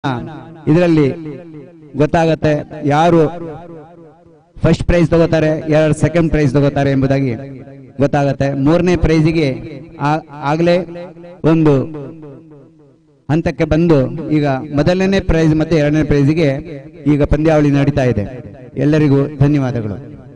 ಇದರಲ್ಲಿ ಗೊತ್ತಾಗತ್ತೆ ಯಾರು ಫಸ್ಟ್ ಪ್ರೈಸ್ ತಗೋತಾರೆ ಯಾರು ಸೆಕೆಂಡ್ ಪ್ರೈಸ್ ತಗೋತಾರೆ ಎಂಬುದಾಗಿ ಗೊತ್ತಾಗತ್ತೆ ಮೂರನೇ ಪ್ರೈಸಿಗೆ ಆಗಲೇ ಒಂದು ಹಂತಕ್ಕೆ ಬಂದು ಈಗ ಮೊದಲನೇ ಪ್ರೈಸ್ ಮತ್ತೆ ಎರಡನೇ ಪ್ರೈಸಿಗೆ ಈಗ ಪಂದ್ಯಾವಳಿ ನಡೀತಾ ಇದೆ ಎಲ್ಲರಿಗೂ ಧನ್ಯವಾದಗಳು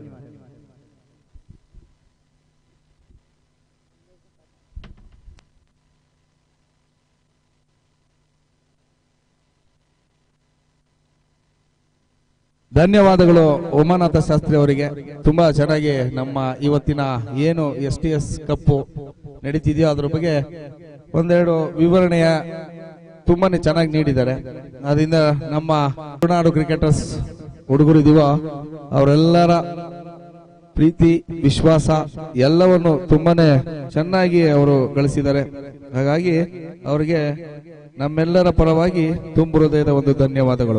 ಧನ್ಯವಾದಗಳು ಉಮಾನಾಥ ಶಾಸ್ತ್ರಿ ಅವರಿಗೆ ತುಂಬಾ ಚೆನ್ನಾಗಿ ನಮ್ಮ ಇವತ್ತಿನ ಏನು ಎಸ್ ಟಿ ಎಸ್ ಕಪ್ಪು ನಡೀತಿದೆಯೋ ಅದ್ರ ಬಗ್ಗೆ ಒಂದೆರಡು ವಿವರಣೆಯ ತುಂಬಾನೇ ಚೆನ್ನಾಗಿ ನೀಡಿದ್ದಾರೆ ಅದರಿಂದ ನಮ್ಮ ತುಳುನಾಡು ಕ್ರಿಕೆಟರ್ಸ್ ಹುಡುಗರು ಇದೀವೋ ಅವರೆಲ್ಲರ ಪ್ರೀತಿ ವಿಶ್ವಾಸ ಎಲ್ಲವನ್ನು ತುಂಬಾನೇ ಚೆನ್ನಾಗಿ ಅವರು ಗಳಿಸಿದ್ದಾರೆ ಹಾಗಾಗಿ ಅವರಿಗೆ ನಮ್ಮೆಲ್ಲರ ಪರವಾಗಿ ತುಂಬು ಹೃದಯದ ಒಂದು ಧನ್ಯವಾದಗಳು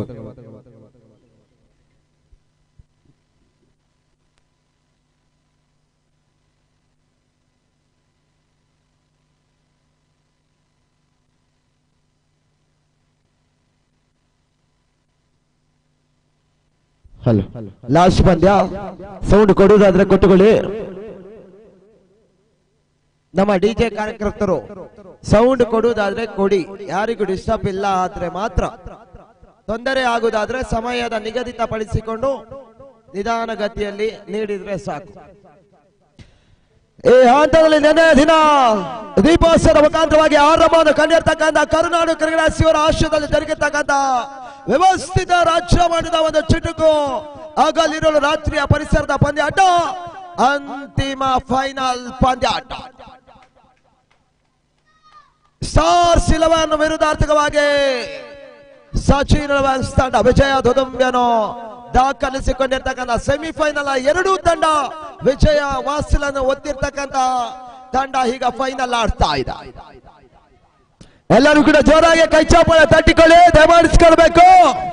ಹಲೋ ಲಾಸ್ಟ್ ಪಂದ್ಯ ಸೌಂಡ್ ಕೊಡುವುದಾದ್ರೆ ಕೊಟ್ಟುಕೊಳ್ಳಿ ನಮ್ಮ ಡಿಜೆ ಕಾರ್ಯಕರ್ತರು ಸೌಂಡ್ ಕೊಡುವುದಾದ್ರೆ ಕೊಡಿ ಯಾರಿಗೂ ಡಿಸ್ಟರ್ಬ್ ಇಲ್ಲ ಆದ್ರೆ ಮಾತ್ರ ತೊಂದರೆ ಆಗುವುದಾದ್ರೆ ಸಮಯದ ನಿಗದಿತ ಪಡಿಸಿಕೊಂಡು ನಿಧಾನ ಗತಿಯಲ್ಲಿ ನೀಡಿದ್ರೆ ಸಾಕು ಈ ಹಂತದಲ್ಲಿ ನೆನೆ ದಿನ ದೀಪೋತ್ಸವದ ಮುಖಾಂತರವಾಗಿ ಆರಂಭವನ್ನು ಕಂಡಿರ್ತಕ್ಕಂಥ ಕರುನಾಡು ಕ್ರಿಕೆಟ್ ಶಿವರ ಆಶ್ರಯದಲ್ಲಿ ಜರುಗಿರ್ತಕ್ಕಂಥ ವ್ಯವಸ್ಥಿತ ರಾಜ್ಯ ಮಾಡಿದ ಒಂದು ಚುಟುಕು ಹಗಲಿರುಳು ರಾತ್ರಿಯ ಪರಿಸರದ ಪಂದ್ಯಾಟ ಅಂತಿಮ ಫೈನಲ್ ಪಂದ್ಯಾಟ ಸ್ಟಾರ್ಸ್ ಇಲೆವೆನ್ ವಿರುದ್ಧಾರ್ಥಕವಾಗಿ ಸಚಿನ್ ರವನ್ಸ್ ತಂಡ ವಿಜಯ ದುದುಂಬ್ಯನು ದಾಖಲಿಸಿಕೊಂಡಿರ್ತಕ್ಕಂಥ ಸೆಮಿಫೈನಲ್ ಎರಡೂ ತಂಡ ವಿಜಯ ವಾಸಿಲನ್ನು ಒತ್ತಿರ್ತಕ್ಕಂಥ ತಂಡ ಈಗ ಫೈನಲ್ ಆಡ್ತಾ ಇದೆ ಎಲ್ಲರೂ ಕೂಡ ಜೋರಾಗಿ ಕೈ ಚಾಪಳ ತಟ್ಟಿಕೊಳ್ಳಿ ದಯಮಾಡಿಸ್ಕೊಳ್ಬೇಕು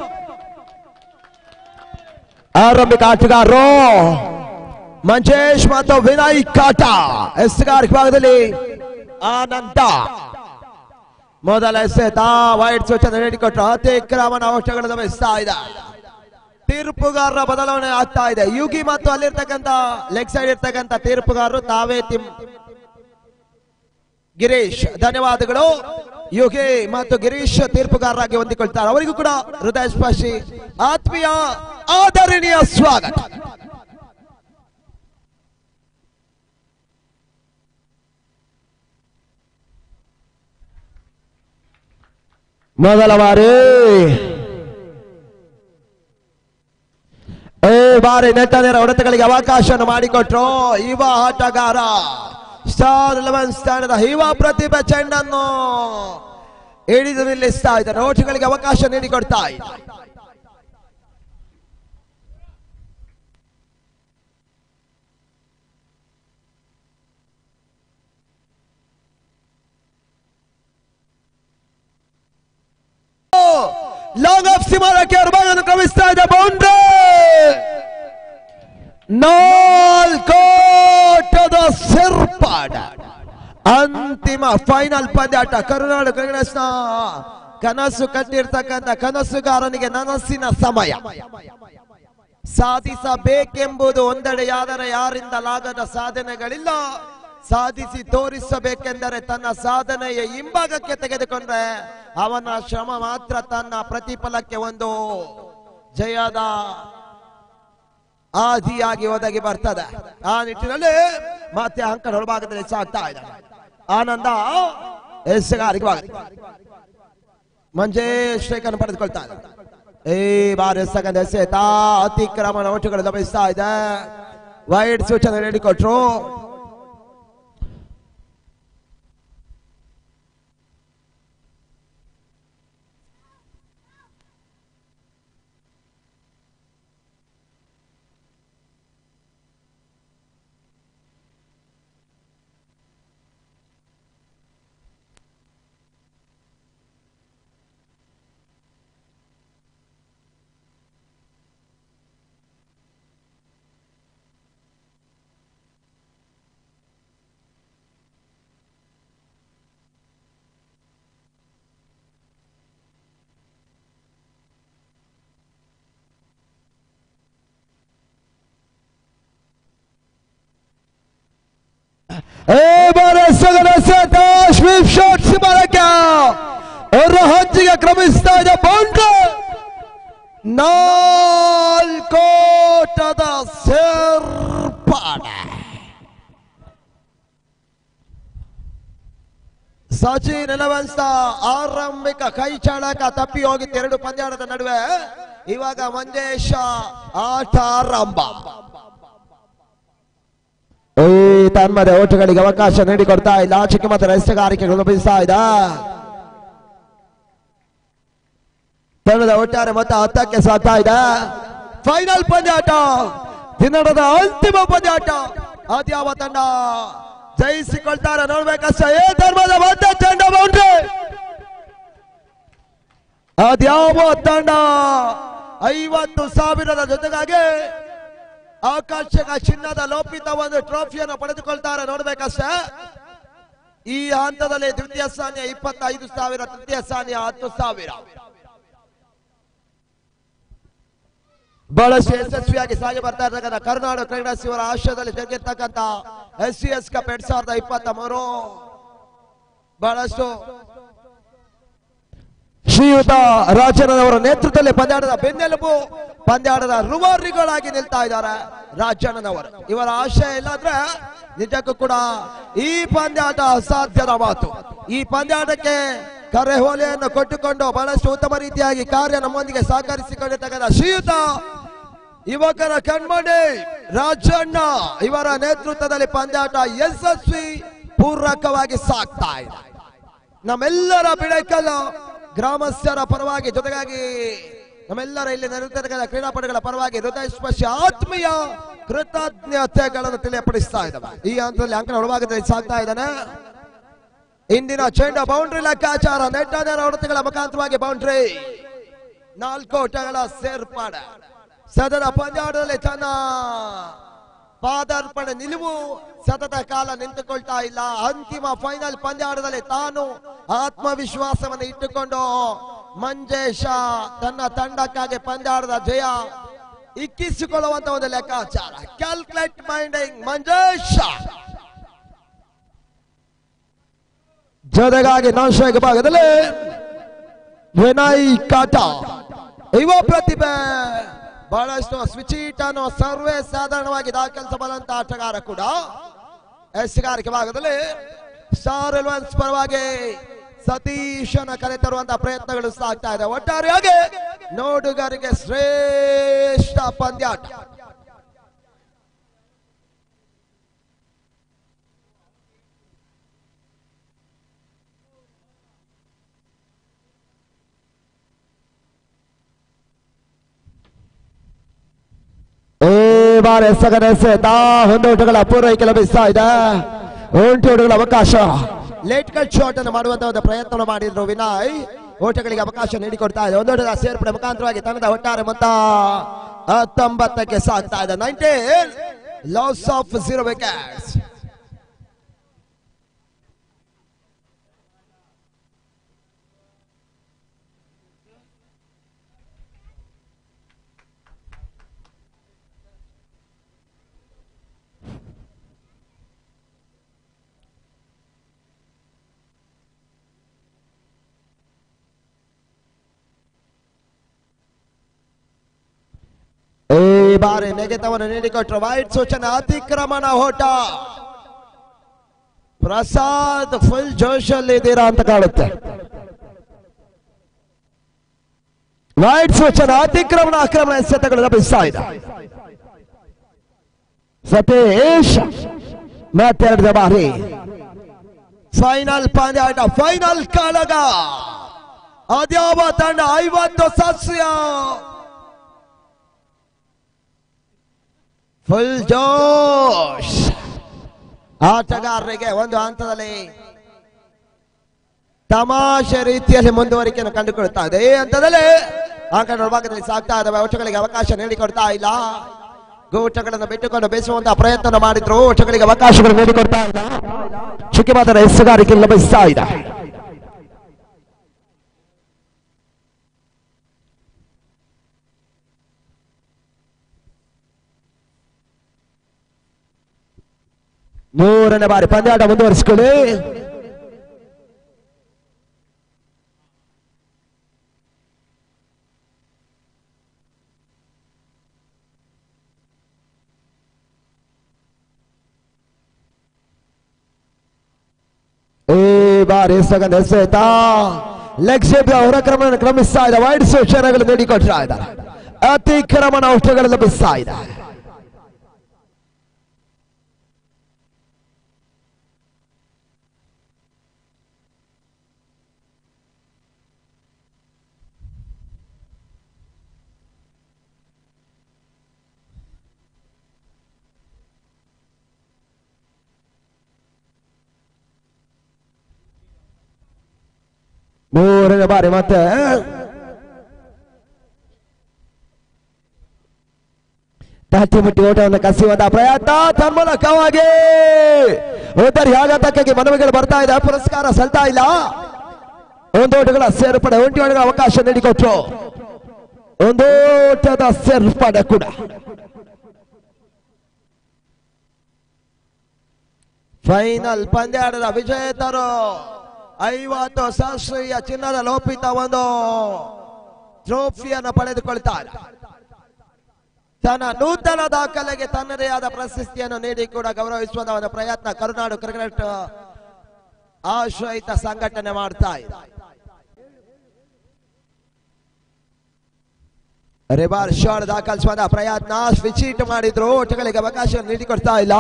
ಆರಂಭಿಕ ಆಟಗಾರರು ಮಂಜೇಶ್ ಮತ್ತು ವಿನಯ್ ಕಾಟ ಎಸ್ಗಾರ್ ವಿಭಾಗದಲ್ಲಿ ಆನಂದ ಮೊದಲ ಎಸೆತ ವೈಟ್ ಸೂಚನೆ ನೀಡಿಕೊಟ್ರು ಅತಿಕ್ರಮಣ ಅವಶ್ಯಗಳು ಗಮನಿಸ್ತಾ ಇದೆ ತೀರ್ಪುಗಾರರ ಬದಲಾವಣೆ ಆಗ್ತಾ ಇದೆ ಯುಗಿ ಮತ್ತು ಅಲ್ಲಿರ್ತಕ್ಕಂಥ ಲೆಗ್ ಸೈಡ್ ಇರ್ತಕ್ಕಂಥ ತೀರ್ಪುಗಾರರು ತಾವೇ ತಿಮ್ ಗಿರೀಶ್ ಧನ್ಯವಾದಗಳು ಯುಗಿ ಮತ್ತು ಗಿರೀಶ್ ತೀರ್ಪುಗಾರರಾಗಿ ಹೊಂದಿಕೊಳ್ತಾರೆ ಅವರಿಗೂ ಕೂಡ ಹೃದಯ ಸ್ಪರ್ಶಿ ಆತ್ಮೀಯ ಆದರಣೀಯ ಸ್ವಾಗತ ಮೊದಲ ಬಾರಿ ಈ ಬಾರಿ ನೆಟ್ಟ ನೇರ ಹೊಡೆತಗಳಿಗೆ ಅವಕಾಶವನ್ನು ಮಾಡಿಕೊಟ್ರು ಯುವ ಆಟಗಾರ ಸ್ಟಾರ್ ಇಲೆವೆನ್ ಸ್ಥಾನದ ಯುವ ಪ್ರತಿಭೆ ಚೆಂಡನ್ನು ಹಿಡಿದು ನಿಲ್ಲಿಸ್ತಾ ಇದ್ದಾರೆ ಓಟುಗಳಿಗೆ ಅವಕಾಶ ನೀಡಿಕೊಡ್ತಾ ಇದ್ದಾರೆ ಲಾಂಗ್ ಆಫ್ ಸಿಮಾರಕ್ಕೆ ಅರ್ಬಾಗನ್ನು ಕ್ರಮಿಸ್ತಾ ಇದೆ ಬೌಂಡ್ರಿ ನಾಲ್ಕೋಟದ ಸಿರ್ಪಾಡ ಅಂತಿಮ ಫೈನಲ್ ಪಂದ್ಯಾಟ ಕರುನಾಡು ಕಾಂಗ್ರೆಸ್ನ ಕನಸು ಕಟ್ಟಿರ್ತಕ್ಕಂಥ ಕನಸುಗಾರನಿಗೆ ನನಸಿನ ಸಮಯ ಸಾಧಿಸಬೇಕೆಂಬುದು ಒಂದೆಡೆಯಾದರೆ ಯಾರಿಂದಲಾಗದ ಸಾಧನೆಗಳಿಲ್ಲ ಸಾಧಿಸಿ ತೋರಿಸಬೇಕೆಂದರೆ ತನ್ನ ಸಾಧನೆಯ ಹಿಂಭಾಗಕ್ಕೆ ತೆಗೆದುಕೊಂಡ್ರೆ ಅವನ ಶ್ರಮ ಮಾತ್ರ ತನ್ನ ಪ್ರತಿಫಲಕ್ಕೆ ಒಂದು ಜಯದ ಆದಿಯಾಗಿ ಒದಗಿ ಬರ್ತದೆ ಆ ನಿಟ್ಟಿನಲ್ಲಿ ಮತ್ತೆ ಅಂಕಣ ಒಳಭಾಗದಲ್ಲಿ ಸಾಗ್ತಾ ಇದೆ ಆನಂದ ಎಸ್ಗಾರಿಗೆ ಮಂಜೇಶ್ ರೇಖನ್ನು ಪಡೆದುಕೊಳ್ತಾ ಇದೆ ಈ ಬಾರಿ ಎಸಗದ ಎಸೆತ ಅತಿಕ್ರಮಣ ಓಟುಗಳು ಗಮನಿಸ್ತಾ ಇದೆ ವೈಡ್ ಸೂಚನೆ ನೀಡಿಕೊಟ್ರು ए बारे सगळे ಸ್ವೀಪ್ ಶಾಟ್ಸ್ ಬರಕ್ಕೆ ಅವರ ಹಂಚಿಗೆ ಕ್ರಮಿಸ್ತಾ ಇದೆ ಬೌಂಡ್ರಿ ನಾಲ್ಕೋಟದ ಸೇರ್ಪಾಡೆ ಸಚಿನ್ ಎಲೆವೆನ್ಸ್ ಆರಂಭಿಕ ಕೈ ಚಾಳಕ ತಪ್ಪಿ ಹೋಗಿತ್ತು ಎರಡು ಪಂದ್ಯಾಟದ ನಡುವೆ ಇವಾಗ ಮಂಜೇಶ ಆಟ ಆರಂಭ ಈ ತನ್ಮದೆ ಓಟಗಳಿಗೆ ಅವಕಾಶ ನೀಡಿಕೊಡ್ತಾ ಇಲ್ಲ ಚಿಕ್ಕ ಮತ್ತು ರಸ್ತೆಗಾರಿಕೆಗಳು ಬೀಸ್ತಾ ಇದೆ ತಂಡದ ಒಟ್ಟಾರೆ ಮೊತ್ತ ಹತ್ತಕ್ಕೆ ಸಾಗ್ತಾ ಇದೆ ಫೈನಲ್ ಪಂದ್ಯಾಟ ದಿನದ ಅಂತಿಮ ಪಂದ್ಯಾಟ ಅದ್ಯಾವ ತಂಡ ಜಯಿಸಿಕೊಳ್ತಾರೆ ನೋಡ್ಬೇಕಷ್ಟೇ ಏ ಧರ್ಮದ ಮತ್ತೆ ಚಂಡ ಬೌಂಡ್ರಿ ಅದ್ಯಾವ ತಂಡ ಐವತ್ತು ಸಾವಿರದ ಜೊತೆಗಾಗಿ ಆಕರ್ಷಕ ಚಿನ್ನದ ಲೋಪಿತ ಒಂದು ಟ್ರೋಫಿಯನ್ನು ಪಡೆದುಕೊಳ್ತಾರೆ ನೋಡ್ಬೇಕಷ್ಟೇ ಈ ಹಂತದಲ್ಲಿ ದ್ವಿತೀಯ ಸ್ಥಾನ ಇಪ್ಪತ್ತೈದು ಸಾವಿರ ತೃತೀಯ ಸ್ಥಾನ ಹತ್ತು ಸಾವಿರ ಬಹಳಷ್ಟು ಯಶಸ್ವಿಯಾಗಿ ಸಾಗಿ ಬರ್ತಾ ಇರ್ತಕ್ಕಂಥ ಕರ್ನಾಟಕ ಕ್ರೀಡಾಸ್ ಇವರ ಆಶ್ರಯದಲ್ಲಿ ಜರುಗಿರ್ತಕ್ಕಂಥ ಎಸ್ ಸಿ ಎಸ್ ಕಪ್ ಎರಡ್ ಸಾವಿರದ ಇಪ್ಪತ್ತ ಮೂರು ಬಹಳಷ್ಟು ಶ್ರೀಯುತ ರಾಜಣ್ಣನವರ ನೇತೃತ್ವದಲ್ಲಿ ಪಂದ್ಯಾಟದ ಬೆನ್ನೆಲುಬು ಪಂದ್ಯಾಟದ ರುವಾರಿಗಳಾಗಿ ನಿಲ್ತಾ ಇದ್ದಾರೆ ರಾಜಣ್ಣನವರು ಇವರ ಆಶಯ ಇಲ್ಲಾಂದ್ರೆ ನಿಜಕ್ಕೂ ಕೂಡ ಈ ಪಂದ್ಯಾಟ ಅಸಾಧ್ಯದ ಮಾತು ಈ ಪಂದ್ಯಾಟಕ್ಕೆ ಕರೆಹೋಲೆಯನ್ನು ಕೊಟ್ಟುಕೊಂಡು ಬಹಳಷ್ಟು ಉತ್ತಮ ರೀತಿಯಾಗಿ ಕಾರ್ಯ ನಮ್ಮೊಂದಿಗೆ ಸಹಕರಿಸಿಕೊಂಡಿರ್ತಕ್ಕಂಥ ಶ್ರೀಯುತ ಯುವಕರ ಕಣ್ಮಣಿ ರಾಜಣ್ಣ ಇವರ ನೇತೃತ್ವದಲ್ಲಿ ಪಂದ್ಯಾಟ ಯಶಸ್ವಿ ಪೂರ್ವಕವಾಗಿ ಸಾಗ್ತಾ ಇದೆ ನಮ್ಮೆಲ್ಲರ ಬಿಡಕಲ್ಲು ಗ್ರಾಮಸ್ಥರ ಪರವಾಗಿ ಜೊತೆಗಾಗಿ ನಮ್ಮೆಲ್ಲರ ಇಲ್ಲಿ ನೆರೆದಿರ್ತಕ್ಕಂಥ ಕ್ರೀಡಾಪಟುಗಳ ಪರವಾಗಿ ಹೃದಯ ಸ್ಪರ್ಶ ಆತ್ಮೀಯ ಕೃತಜ್ಞತೆಗಳನ್ನು ತಿಳಿಯಪಡಿಸ್ತಾ ಇದ್ದಾವೆ ಈ ಹಂತದಲ್ಲಿ ಅಂಕಣ ಒಳಭಾಗದಲ್ಲಿ ಸಾಗ್ತಾ ಇದ್ದಾನೆ ಇಂದಿನ ಚೆಂಡ ಬೌಂಡ್ರಿ ಲೆಕ್ಕಾಚಾರ ನೆಟ್ಟಾದರ ಹೊಡೆತಗಳ ಮುಖಾಂತರವಾಗಿ ಬೌಂಡ್ರಿ ನಾಲ್ಕು ಓಟಗಳ ಸೇರ್ಪಾಡ ಸದನ ಪಂದ್ಯಾಟದಲ್ಲಿ ತನ್ನ ಪಾದಾರ್ಪಣೆ ನಿಲುವು ಸತತ ಕಾಲ ನಿಂತುಕೊಳ್ತಾ ಇಲ್ಲ ಅಂತಿಮ ಫೈನಲ್ ಪಂದ್ಯಾಟದಲ್ಲಿ ತಾನು ಆತ್ಮವಿಶ್ವಾಸವನ್ನು ಇಟ್ಟುಕೊಂಡು ಮಂಜೇಶ ತನ್ನ ತಂಡಕ್ಕಾಗಿ ಪಂದ್ಯಾಟದ ಜಯ ಇಕ್ಕಿಸಿಕೊಳ್ಳುವಂತ ಒಂದು ಲೆಕ್ಕಾಚಾರ ಕ್ಯಾಲ್ಕುಲೇಟ್ ಮೈಂಡಿಂಗ್ ಮಂಜೇಶ ಜೊತೆಗಾಗಿ ನಾಶಕ ಭಾಗದಲ್ಲಿ ವಿನಯ್ ಕಾಟ ಯುವ ಪ್ರತಿಭೆ ಬಹಳಷ್ಟು ಸ್ವಿಚೀಟ್ ಅನ್ನೋ ಸರ್ವೇ ಸಾಧಾರಣವಾಗಿ ದಾಖಲಿಸಬಲ್ಲಂತ ಆಟಗಾರ ಕೂಡ ಎಸ್ಗಾರಿಕೆ ಭಾಗದಲ್ಲಿ ಸ್ಟಾರ್ ಎಲೆವೆನ್ಸ್ ಪರವಾಗಿ ಸತೀಶನ ಕರೆತರುವಂತಹ ಪ್ರಯತ್ನಗಳು ಸಾಗ್ತಾ ಇದೆ ಒಟ್ಟಾರೆಯಾಗಿ ನೋಡುಗರಿಗೆ ಶ್ರೇಷ್ಠ ಪಂದ್ಯಾಟ ಈ ಬಾರಿ ಸಗನ ಎಸೆತ ಹೊಂದೋಟಗಳ ಪೂರೈಕೆ ಲಭಿಸ್ತಾ ಇದೆ ಒಂಟಿ ಓಟಗಳ ಅವಕಾಶ ಲೇಟ್ ಕಟ್ ಶಾಟ್ ಅನ್ನು ಮಾಡುವಂತ ಒಂದು ಪ್ರಯತ್ನ ಮಾಡಿದ್ರು ವಿನಯ್ ಓಟಗಳಿಗೆ ಅವಕಾಶ ನೀಡಿಕೊಡ್ತಾ ಇದೆ ಒಂದೋಟದ ಸೇರ್ಪಡೆ ಮುಖಾಂತರವಾಗಿ ತಂಡದ ಒಟ್ಟಾರೆ ಮೊತ್ತ ಹತ್ತೊಂಬತ್ತಕ್ಕೆ ಸಾಗ್ತಾ ಇದೆ nineteen loss of zero wickets ಈ ಬಾರಿ ನೆಗೆತವನ್ನು ನೀಡಿಕೊಟ್ರು ವೈಟ್ ಸೂಚನೆ ಅತಿಕ್ರಮಣ ಓಟ ಪ್ರಸಾದ್ ಫುಲ್ ಜೋಶಲ್ಲಿ ಇದ್ದೀರಾ ಅಂತ ಕಾಣುತ್ತೆ ವೈಟ್ ಸೂಚನೆ ಅತಿಕ್ರಮಣ ಆಕ್ರಮಣ ಎಸೆತಗಳು ಲಭಿಸ್ತಾ ಇದೆ ಸತೀಶ್ ಮತ್ತೆರಡು ಬಾರಿ ಫೈನಲ್ ಪಂದ್ಯಾಟ ಫೈನಲ್ ಕಾಳಗ ಅದ್ಯಾವ ತಂಡ ಐವತ್ತು ಸಸ್ಯ ಫುಲ್ ಜೋಶ್ ಆಟಗಾರರಿಗೆ ಒಂದು ಹಂತದಲ್ಲಿ ತಮಾಷೆ ರೀತಿಯಲ್ಲಿ ಮುಂದುವರಿಕೆಯನ್ನು ಕಂಡುಕೊಳ್ತಾ ಇದೆ ಈ ಹಂತದಲ್ಲಿ ಅಂಕಣ ಭಾಗದಲ್ಲಿ ಸಾಗ್ತಾ ಇದ್ದಾವೆ ಓಟಗಳಿಗೆ ಅವಕಾಶ ನೀಡಿಕೊಡ್ತಾ ಇಲ್ಲ ಗೋಟಗಳನ್ನು ಬಿಟ್ಟುಕೊಂಡು ಬೇಯಿಸುವಂತಹ ಪ್ರಯತ್ನ ಮಾಡಿದ್ರು ಓಟಗಳಿಗೆ ಅವಕಾಶಗಳು ನೀಡಿಕೊಡ್ತಾ ಇಲ್ಲ ಚುಕ್ಕಿಮಾದರ ಹೆಸರುಗಾರಿಕೆ ಲಭಿಸ್ತಾ ಇದೆ ಮೂರನೇ ಬಾರಿ ಪಂದ್ಯಾಟ ಮುಂದುವರಿಸಿಕೊಳ್ಳಿ ಈ ಬಾರಿ ಸಗಂಧ ಎಸೆತ ಲೆಗ್ ಶೇಪ್ ಹೊರಕ್ರಮ ಕ್ರಮಿಸ್ತಾ ಇದೆ ವೈಡ್ ಸೂಚನೆಗಳು ನೀಡಿಕೊಟ್ರಾ ಇದ್ದಾರೆ ಅತಿಕ್ರಮಣ ಔಷಧಗಳು ಲಭಿಸ್ತಾ ಇದೆ ಮೂರನೇ ಬಾರಿ ಮತ್ತೆ ತಟ್ಟಿ ಮುಟ್ಟಿ ಓಟವನ್ನು ಕಸಿಯುವಂತಹ ಪ್ರಯತ್ನ ತನ್ಮೂಲಕವಾಗಿ ಉತ್ತರಿ ಆಘಾತಕ್ಕಾಗಿ ಮನವಿಗಳು ಬರ್ತಾ ಇದೆ ಪುರಸ್ಕಾರ ಸಲ್ತಾ ಇಲ್ಲ ಒಂದು ಓಟಗಳ ಸೇರ್ಪಡೆ ಒಂಟಿ ಓಟಗಳ ಅವಕಾಶ ನೀಡಿಕೊಟ್ರು ಒಂದು ಓಟದ ಸೇರ್ಪಡೆ ಕೂಡ ಫೈನಲ್ ಪಂದ್ಯಾಟದ ವಿಜೇತರು ಐವತ್ತು ಶಾಸ್ತ್ರೀಯ ಚಿನ್ನದ ಲೋಪಿತ ಒಂದು ಟ್ರೋಫಿಯನ್ನು ಪಡೆದುಕೊಳ್ತಾರೆ ತನ್ನ ನೂತನ ದಾಖಲೆಗೆ ತನ್ನದೇ ಆದ ಪ್ರಶಸ್ತಿಯನ್ನು ನೀಡಿ ಕೂಡ ಗೌರವಿಸುವ ಒಂದು ಪ್ರಯತ್ನ ಕರುನಾಡು ಕ್ರಿಕೆಟ್ ಆಶ್ರಯಿತ ಸಂಘಟನೆ ಮಾಡ್ತಾ ಇದೆ ರಿಬಾರ್ ಶಾಟ್ ದಾಖಲಿಸುವ ಪ್ರಯತ್ನ ಸ್ವಿಚೀಟ್ ಮಾಡಿದ್ರು ಒಟ್ಟುಗಳಿಗೆ ಅವಕಾಶ ನೀಡಿಕೊಡ್ತಾ ಇಲ್ಲ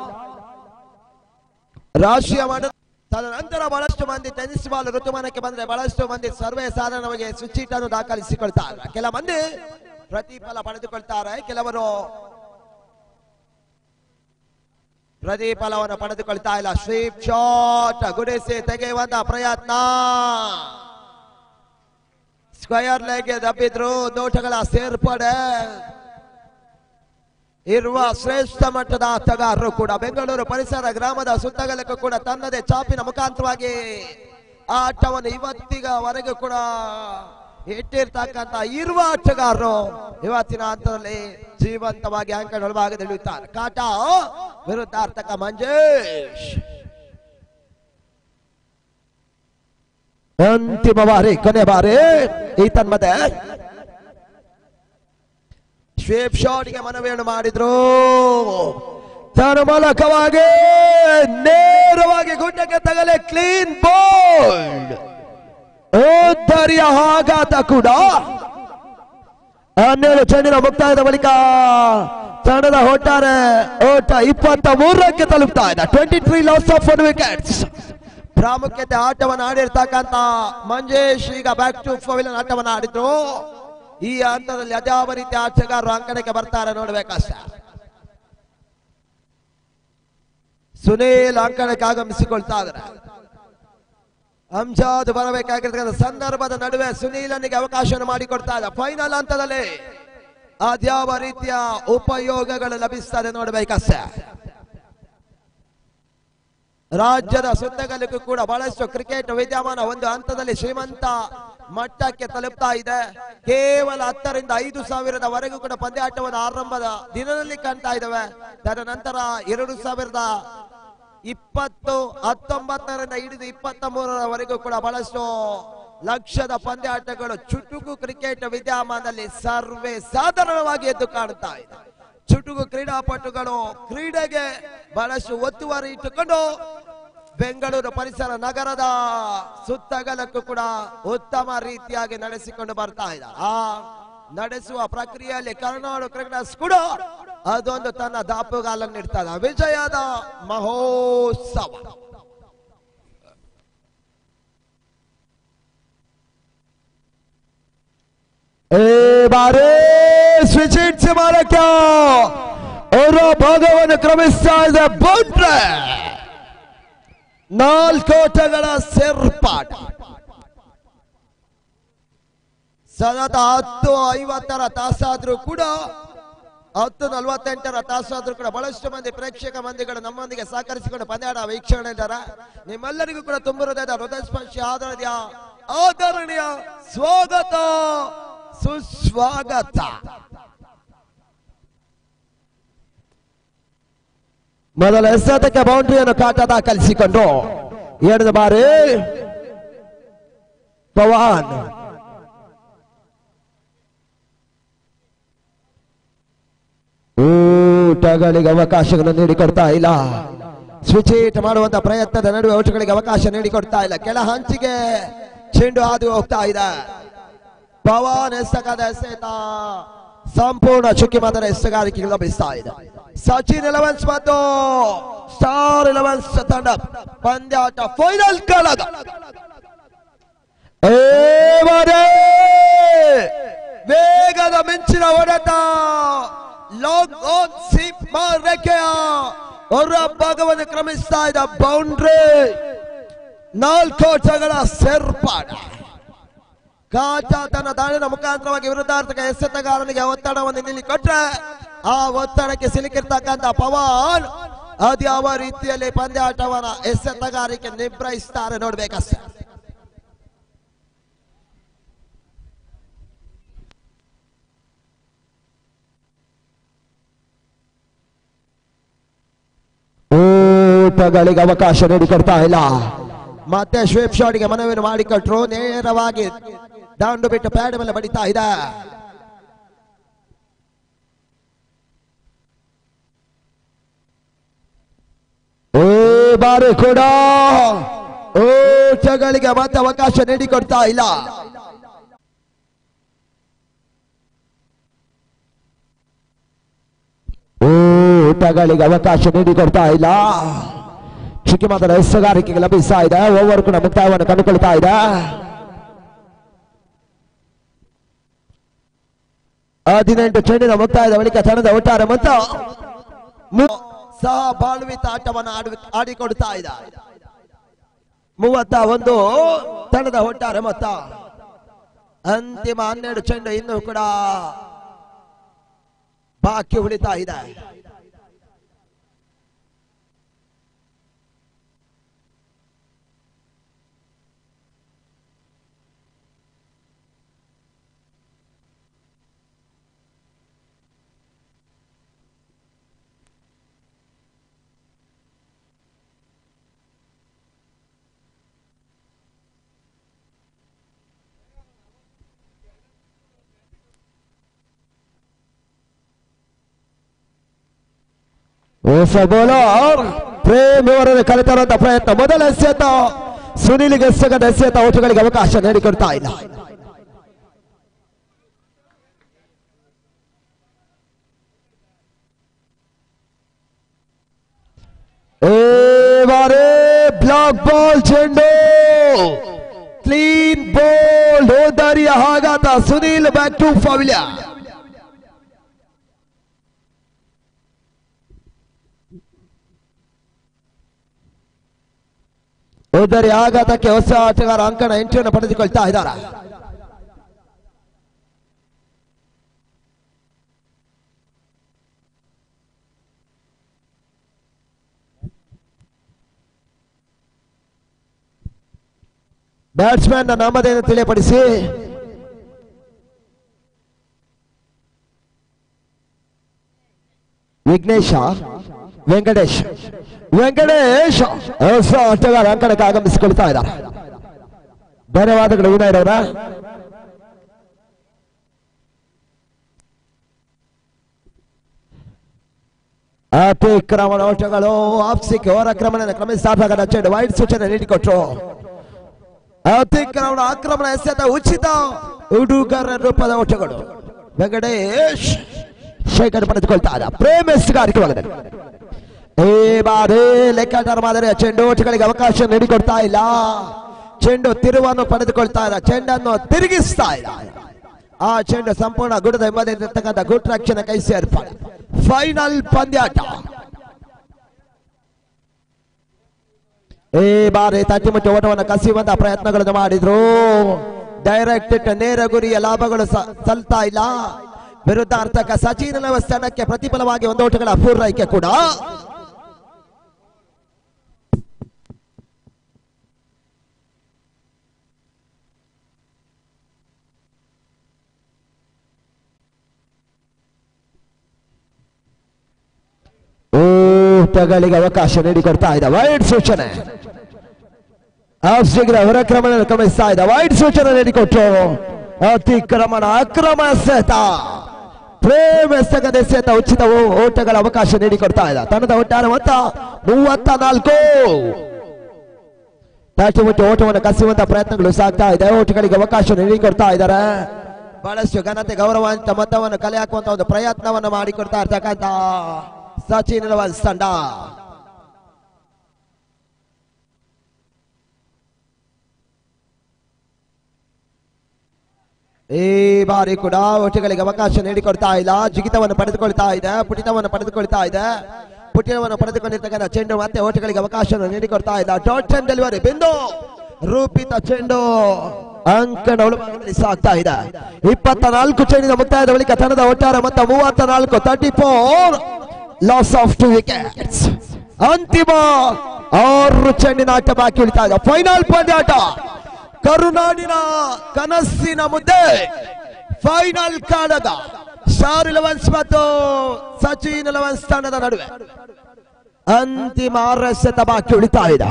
ರಾಷ್ಟ್ರೀಯ ಮಟ್ಟ ತದನಂತರ ಬಹಳಷ್ಟು ಮಂದಿ ಟೆನಿಸ್ ಬಾಲ್ ಋತುಮಾನಕ್ಕೆ ಬಂದ್ರೆ ಬಹಳಷ್ಟು ಮಂದಿ ಸರ್ವೇ ಸಾಧಾರಣವಾಗಿ ಸ್ವಿಚ್ ಅನ್ನು ದಾಖಲಿಸಿಕೊಳ್ತಾರೆ ಕೆಲ ಮಂದಿ ಪ್ರತಿಫಲ ಪಡೆದುಕೊಳ್ತಾರೆ ಕೆಲವರು ಪ್ರತಿಫಲವನ್ನು ಪಡೆದುಕೊಳ್ತಾ ಇಲ್ಲ ಸ್ವೀಪ್ ಶಾಟ್ ಗುಡಿಸಿ ತೆಗೆಯುವಂತ ಪ್ರಯತ್ನ ಸ್ಕ್ವಯರ್ ಲೆಗ್ಗೆ ದಬ್ಬಿದ್ರು ನೋಟಗಳ ಸೇರ್ಪಡೆ ಇರುವ ಶ್ರೇಷ್ಠ ಮಟ್ಟದ ಆಟಗಾರರು ಕೂಡ ಬೆಂಗಳೂರು ಪರಿಸರ ಗ್ರಾಮದ ಸುತ್ತಗಲಕ್ಕೂ ಕೂಡ ತನ್ನದೇ ಚಾಪಿನ ಮುಖಾಂತರವಾಗಿ ಆ ಆಟವನ್ನು ಇವತ್ತಿಗವರೆಗೂ ಕೂಡ ಇಟ್ಟಿರ್ತಕ್ಕಂತ ಇರುವ ಆಟಗಾರರು ಇವತ್ತಿನ ಹಂತದಲ್ಲಿ ಜೀವಂತವಾಗಿ ಅಂಕಣ ಭಾಗದಲ್ಲಿ ಇಳಿಯುತ್ತಾರೆ ಕಾಟ ವಿರುದ್ಧಾರ್ಥಕ ಮಂಜೇಶ್ ಅಂತಿಮ ಬಾರಿ ಕೊನೆ ಬಾರಿ ಈ ತನ್ಮತೆ ಸ್ವೀಪ್ ಶಾಟ್ಗೆ ಮನವಿಯನ್ನು ಮಾಡಿದ್ರು ತನ್ನ ಮೂಲಕವಾಗಿ ನೇರವಾಗಿ ಗುಡ್ಡಕ್ಕೆ ತಗಲೆ ಕ್ಲೀನ್ ಬೋಲ್ಡ್ ಉದ್ದರಿಯ ಆಘಾತ ಕೂಡ ಹನ್ನೆರಡು ಚೆಂಡಿನ ಮುಕ್ತಾಯದ ಬಳಿಕ ತಂಡದ ಒಟ್ಟಾರೆ ಓಟ ಇಪ್ಪತ್ತ ಮೂರಕ್ಕೆ ತಲುಪ್ತಾ ಇದೆ twenty three loss of one wickets ಪ್ರಾಮುಖ್ಯತೆ ಆಟವನ್ನು ಆಡಿರ್ತಕ್ಕಂತ ಮಂಜೇಶ್ ಈಗ ಬ್ಯಾಕ್ ಟು ಫೋವಿಲನ್ ಆಟವನ್ನು ಆಡಿದ್ರು ಈ ಹಂತದಲ್ಲಿ ಅದ್ಯಾವ ರೀತಿ ಆಟಗಾರರು ಅಂಕಣಕ್ಕೆ ಬರ್ತಾರೆ ನೋಡ್ಬೇಕಷ್ಟೇ ಸುನೀಲ್ ಅಂಕಣಕ್ಕೆ ಆಗಮಿಸಿಕೊಳ್ತಾ ಇದ್ದಾರೆ ಅಂಜಾದ್ ಬರಬೇಕಾಗಿರ್ತಕ್ಕಂಥ ಸಂದರ್ಭದ ನಡುವೆ ಸುನೀಲನಿಗೆ ಅವಕಾಶವನ್ನು ಮಾಡಿಕೊಡ್ತಾ ಇದೆ ಫೈನಲ್ ಹಂತದಲ್ಲಿ ಅದ್ಯಾವ ರೀತಿಯ ಉಪಯೋಗಗಳು ಲಭಿಸ್ತದೆ ನೋಡ್ಬೇಕಷ್ಟೇ ರಾಜ್ಯದ ಸುತ್ತಗಲಕ್ಕೂ ಕೂಡ ಬಹಳಷ್ಟು ಕ್ರಿಕೆಟ್ ವಿದ್ಯಮಾನ ಒಂದು ಹಂತದಲ್ಲಿ ಶ್ರೀಮಂತ ಮಟ್ಟಕ್ಕೆ ತಲುಪ್ತಾ ಇದೆ ಕೇವಲ ಹತ್ತರಿಂದ ಐದು ಸಾವಿರದವರೆಗೂ ಕೂಡ ಪಂದ್ಯಾಟವನ್ನು ಆರಂಭದ ದಿನದಲ್ಲಿ ಕಾಣ್ತಾ ಇದ್ದಾವೆ ತದನಂತರ ಎರಡು ಸಾವಿರದ ಇಪ್ಪತ್ತು ಹತ್ತೊಂಬತ್ತರಿಂದ ಹಿಡಿದು ಇಪ್ಪತ್ತ ಮೂರರವರೆಗೂ ಕೂಡ ಬಹಳಷ್ಟು ಲಕ್ಷದ ಪಂದ್ಯಾಟಗಳು ಚುಟುಕು ಕ್ರಿಕೆಟ್ ವಿದ್ಯಮಾನದಲ್ಲಿ ಸರ್ವೇ ಸಾಧಾರಣವಾಗಿ ಎದ್ದು ಕಾಣುತ್ತಾ ಇದೆ ಚುಟುಕು ಕ್ರೀಡಾಪಟುಗಳು ಕ್ರೀಡೆಗೆ ಬಹಳಷ್ಟು ಒತ್ತುವರಿ ಇಟ್ಟುಕೊಂಡು ಬೆಂಗಳೂರು ಪರಿಸರ ನಗರದ ಸುತ್ತಗಲಕ್ಕೂ ಕೂಡ ಉತ್ತಮ ರೀತಿಯಾಗಿ ನಡೆಸಿಕೊಂಡು ಬರ್ತಾ ಇದ್ದಾರೆ ಆ ನಡೆಸುವ ಪ್ರಕ್ರಿಯೆಯಲ್ಲಿ ಕರ್ನಾಟಕ ಕ್ರಿಕೆಟರ್ಸ್ ಕೂಡ ಅದೊಂದು ತನ್ನ ದಾಪುಗಾಲನ್ನು ಇಡ್ತದೆ ವಿಜಯದ ಮಹೋತ್ಸವ ಏ ಬಾರೇ ಸ್ವಿಚ್ ಇಟ್ಸ್ ಮಾಡಕ್ಕೆ ಅವರ ಭಾಗವನ್ನು ಕ್ರಮಿಸ್ತಾ ಇದೆ ಬೌಂಡ್ರೆ ನಾಲ್ಕೋಟಗಳ ಸೇರ್ಪಾಟ ಸತತ ಹತ್ತು ಐವತ್ತರ ತಾಸಾದ್ರೂ ಕೂಡ ಹತ್ತು ನಲವತ್ತೆಂಟರ ತಾಸಾದ್ರೂ ಕೂಡ ಬಹಳಷ್ಟು ಮಂದಿ ಪ್ರೇಕ್ಷಕ ಮಂದಿಗಳು ನಮ್ಮೊಂದಿಗೆ ಸಹಕರಿಸಿಕೊಂಡು ಪಂದ್ಯಾಟ ವೀಕ್ಷಣೆ ಇದ್ದಾರೆ ನಿಮ್ಮೆಲ್ಲರಿಗೂ ಕೂಡ ತುಂಬ ಹೃದಯದ ಹೃದಯ ಸ್ಪರ್ಶಿ ಆದರಣೀಯ ಆದರಣೀಯ ಸ್ವಾಗತ ಸುಸ್ವಾಗತ ಮೊದಲ ಎಸೆತಕ್ಕೆ ಬೌಂಡ್ರಿಯನ್ನು ಕಾಟ ದಾಖಲಿಸಿಕೊಂಡು ಎರಡನೇ ಬಾರಿ ಪವನ್ ಊಟಗಳಿಗೆ ಅವಕಾಶಗಳನ್ನು ನೀಡಿಕೊಡ್ತಾ ಇಲ್ಲ ಸ್ವಿಚೇಟ್ ಮಾಡುವಂತ ಪ್ರಯತ್ನದ ನಡುವೆ ಔಟಗಳಿಗೆ ಅವಕಾಶ ನೀಡಿಕೊಡ್ತಾ ಇಲ್ಲ ಕೆಳ ಹಂಚಿಗೆ ಚೆಂಡು ಹಾದು ಹೋಗ್ತಾ ಇದೆ ಪವನ್ ಎಸಕದ ಎಸೆತ ಸಂಪೂರ್ಣ ಚುಕ್ಕಿ ಮಾತ್ರ ಎಸಗಾರಿಕೆಗೆ ಲಭಿಸ್ತಾ ಇದೆ ಸಚಿನ್ ಎಲೆವೆನ್ಸ್ ಮತ್ತು ಸ್ಟಾರ್ ಎಲೆವೆನ್ಸ್ ತಂಡ ಪಂದ್ಯಾಟ ಫೈನಲ್ ಕಾಲದ ಏ ಮಾರೇ! ವೇಗದ ಮಿಂಚಿನ ಹೊಡೆತ ಲಾಂಗ್ ಆನ್ ಸೀಪ್ ರೇಖೆಯ ಹೊರ ಭಾಗವನ್ನು ಕ್ರಮಿಸ್ತಾ ಇದ್ದ ಬೌಂಡ್ರಿ ನಾಲ್ಕು ಓಟಗಳ ಸೇರ್ಪಾಡ ಕಾಟ ತನ್ನ ದಾಳಿನ ಮುಖಾಂತರವಾಗಿ ವಿರುದ್ಧಾರ್ಥಕ ಎಸೆತಗಾರನಿಗೆ ಒತ್ತಡವನ್ನು ನಿಲ್ಲಿ ಕೊಟ್ರೆ ಆ ಒತ್ತಡಕ್ಕೆ ಸಿಲುಕಿರ್ತಕ್ಕಂಥ ಪವನ್ ಅದ್ಯಾವ ರೀತಿಯಲ್ಲಿ ಪಂದ್ಯಾಟವನ್ನ ಎಸೆತಗಾರಿಕೆ ನಿಭ್ರಹಿಸ್ತಾರೆ ನೋಡ್ಬೇಕಷ್ಟೇ ಊಟಗಳಿಗೆ ಅವಕಾಶ ನೀಡಿಕೊಡ್ತಾ ಇಲ್ಲ ಮತ್ತೆ ಶ್ವೇಪ್ ಶಾಟ್ಗೆ ಮನವಿಯನ್ನು ಮಾಡಿಕೊಟ್ರು ನೇರವಾಗಿ ದಾಂಡು ಬಿಟ್ಟು ಪ್ಯಾಡ್ ಮೇಲೆ ಬಡಿತಾ ಇದೆ ಈ ಬಾರಿ ಕೂಡ ಊಟಗಳಿಗೆ ಮತ್ತೆ ಅವಕಾಶ ನೀಡಿಕೊಡ್ತಾ ಇಲ್ಲ ಊಟಗಳಿಗೆ ಅವಕಾಶ ನೀಡಿಕೊಡ್ತಾ ಇಲ್ಲ ಚಿಕ್ಕಮದರ ಎಸಗಾರಿಕೆಗೆ ಲಭಿಸ್ತಾ ಇದೆ ಓವರ್ ಕೂಡ ಮುಕ್ತಾಯವನ್ನು ಕಂಡುಕೊಳ್ತಾ ಇದೆ ಹದಿನೆಂಟು ಚೆಂಡಿನ ಮುಕ್ತಾಯದ ಬಳಿಕ ತಂಡದ ಒಟ್ಟಾರೆ ಮೊತ್ತ ಮು- ಸಹ ಬಾಳ್ವಿತ ಆಟವನ್ನು ಆಡಿ ಆಡಿಕೊಡ್ತಾ ಇದೆ ಮೂವತ್ತ ಒಂದು ತಂಡದ ಒಟ್ಟಾರೆ ಮೊತ್ತ ಅಂತಿಮ ಹನ್ನೆರಡು ಚೆಂಡು ಇನ್ನೂ ಕೂಡ ಬಾಕಿ ಉಳಿತಾ ಇದೆ ಹೊಸ ಬೌಲರ್ ಪ್ರೇಮ್ ಅವರನ್ನು ಕರೆತರುವಂತ ಪ್ರಯತ್ನ ಮೊದಲ ಎಸೆತ ಸುನಿಲ್ಗೆ ಎಸಗದ ಎಸೆತ ಓಟಗಳಿಗೆ ಅವಕಾಶ ನೀಡಿಕೊಡ್ತಾ ಇಲ್ಲ ಏ ಬಾರಿ ಬ್ಲಾಕ್ ಬಾಲ್ ಚೆಂಡು ಕ್ಲೀನ್ ಬಾಲ್ ಹೋದಾರಿಯ ಆಘಾತ ಸುನೀಲ್ ಬ್ಯಾಕ್ ಟು ಪವಿಲಿಯ ಹೋದಾರಿ ಆಘಾತಕ್ಕೆ ಹೊಸ ಆಟಗಾರ ಅಂಕಣ ಎಂಟನ್ನು ಪಡೆದುಕೊಳ್ತಾ ಇದ್ದಾರೆ ಬ್ಯಾಟ್ಸ್ಮನ್ ನಾಮಧೇಯನ್ನು ತಿಳಿಯಪಡಿಸಿ ವಿಘ್ನೇಶ ವೆಂಕಟೇಶ್ ವೆಂಕಟೇಶ್ ಹೊಸ ಆಟಗಾರ ಅಂಕಣಕ್ಕೆ ಆಗಮಿಸಿಕೊಳ್ತಾ ಇದ್ದಾರೆ ಧನ್ಯವಾದಗಳು ವಿನಯ್ ಅವರ ಅತಿಕ್ರಮಣ ಓಟಗಳು ಆಪ್ಸಿಕ್ ಹೊರಕ್ರಮಣ ಕ್ರಮಿಸಿದಾಗ ಚೆಂಡು ವೈಟ್ ಸೂಚನೆ ನೀಡಿಕೊಟ್ರು ಅತಿಕ್ರಮಣ ಆಕ್ರಮಣ ಎಸೆದ ಉಚಿತ ಹುಡುಗರ ರೂಪದ ಓಟಗಳು ವೆಂಕಟೇಶ್ ಶೇಖರ್ ಪಡೆದುಕೊಳ್ತಾ ಇದ್ದ ಪ್ರೇಮ್ ಎಸ್ಗಾರಿಕೆ ಈ ಬಾರಿ ಲೆಕ್ಕಾಚಾರ ಮಾದರಿಯ ಚೆಂಡು ಓಟಗಳಿಗೆ ಅವಕಾಶ ನೀಡಿಕೊಡ್ತಾ ಇಲ್ಲ ಚೆಂಡು ತಿರುವನ್ನು ಪಡೆದುಕೊಳ್ತಾ ಇಲ್ಲ ಚೆಂಡನ್ನು ತಿರುಗಿಸ್ತಾ ಇಲ್ಲ ಆ ಚೆಂಡು ಸಂಪೂರ್ಣ ಗುಡದ ಹಿಂಬದಿರ್ತಕ್ಕಂಥ ಗುಡ್ ರಕ್ಷಣೆ ಕೈ ಸೇರ್ಪಡೆ ಫೈನಲ್ ಪಂದ್ಯಾಟ ಈ ಬಾರಿ ತಟ್ಟಿಮುಟ್ಟಿ ಓಟವನ್ನು ಕಸಿಯುವಂತ ಪ್ರಯತ್ನಗಳನ್ನು ಮಾಡಿದ್ರು ಡೈರೆಕ್ಟ್ ಇಟ್ ನೇರ ಗುರಿಯ ಲಾಭಗಳು ಸ- ಸಲ್ತಾ ಇಲ್ಲ ವಿರುದ್ಧಾರ್ಥಕ ಸಚಿನ್ ಸ್ಥಾನಕ್ಕೆ ಪ್ರತಿಫಲವಾಗಿ ಒಂದು ಓಟಗಳ ಪೂರೈಕೆ ಕೂಡ ಓಟಗಳಿಗೆ ಅವಕಾಶ ನೀಡಿಕೊಡ್ತಾ ಇದೆ ವೈಡ್ ಸೂಚನೆ ಶೀಘ್ರ ಹೊರಕ್ರಮಣ ಗಮನಿಸ್ತಾ ಇದೆ ವೈಡ್ ಸೂಚನೆ ನೀಡಿಕೊಟ್ರು ಅತಿಕ್ರಮಣ ಅಕ್ರಮ ಎಸೆತ ಪ್ರೇಮ ಎಸಗದ ಎಸೆತ ಉಚಿತ ಓ- ಓಟಗಳ ಅವಕಾಶ ನೀಡಿಕೊಡ್ತಾ ಇದೆ ತಂಡದ ಒಟ್ಟಾರೆ ಮೊತ್ತ ಮೂವತ್ತ ನಾಲ್ಕು ದಾಟಿ ಮುಟ್ಟಿ ಓಟವನ್ನು ಕಸಿಯುವಂತ ಪ್ರಯತ್ನಗಳು ಸಾಗ್ತಾ ಇದೆ ಓಟಗಳಿಗೆ ಅವಕಾಶ ನೀಡಿಕೊಡ್ತಾ ಇದ್ದಾರೆ ಬಹಳಷ್ಟು ಘನತೆ ಗೌರವಾನ್ವಿತ ಮೊತ್ತವನ್ನು ಕಲೆ ಹಾಕುವಂತ ಒಂದು ಪ್ರಯತ್ನವನ್ನು ಮಾಡಿಕೊಡ್ತಾ ಇರ್ತಕ್ಕಂತ ಸಚಿನ್ ರವಲ್ಸ್ ತಂಡ ಈ ಬಾರಿ ಕೂಡ ಒಟ್ಟಿಗಳಿಗೆ ಅವಕಾಶ ನೀಡಿಕೊಡ್ತಾ ಇಲ್ಲ ಜಿಗಿತವನ್ನು ಪಡೆದುಕೊಳ್ತಾ ಇದೆ ಪುಟಿತವನ್ನು ಪಡೆದುಕೊಳ್ತಾ ಇದೆ ಪುಟಿತವನ್ನು ಪಡೆದುಕೊಂಡಿರ್ತಕ್ಕಂಥ ಚೆಂಡು ಮತ್ತೆ ಓಟಗಳಿಗೆ ಅವಕಾಶವನ್ನು ನೀಡಿಕೊಡ್ತಾ ಇಲ್ಲ ಡಾಟ್ ಅಂಡ್ ಡೆಲಿವರಿ ಬಿಂದು ರೂಪಿತ ಚೆಂಡು ಅಂಕಣ ಒಳಭಾಗದಲ್ಲಿ ಸಾಗ್ತಾ ಇದೆ ಇಪ್ಪತ್ತ ನಾಲ್ಕು ಚೆಂಡಿನ ಮುಕ್ತಾಯದ ಬಳಿಕ ತಂಡದ ಒಟ್ಟಾರೆ ಮೊತ್ತ ಮೂವತ್ತ ನಾಲ್ಕು thirty four loss of two wickets ಅಂತಿಮ ಆರು ಚೆಂಡಿನ ಆಟ ಬಾಕಿ ಉಳಿತಾ ಇದೆ ಫೈನಲ್ ಪಂದ್ಯಾಟ ಕರುನಾಡಿನ ಕನಸಿನ ಮುದ್ದೆ ಫೈನಲ್ ಕಾಣದ ಸ್ಟಾರ್ ಇಲೆವೆನ್ಸ್ ಮತ್ತು ಸಚಿನ್ ಇಲೆವೆನ್ಸ್ ತಂಡದ ನಡುವೆ ಅಂತಿಮ ಆರಸೆತ ಬಾಕಿ ಉಳಿತಾ ಇದೆ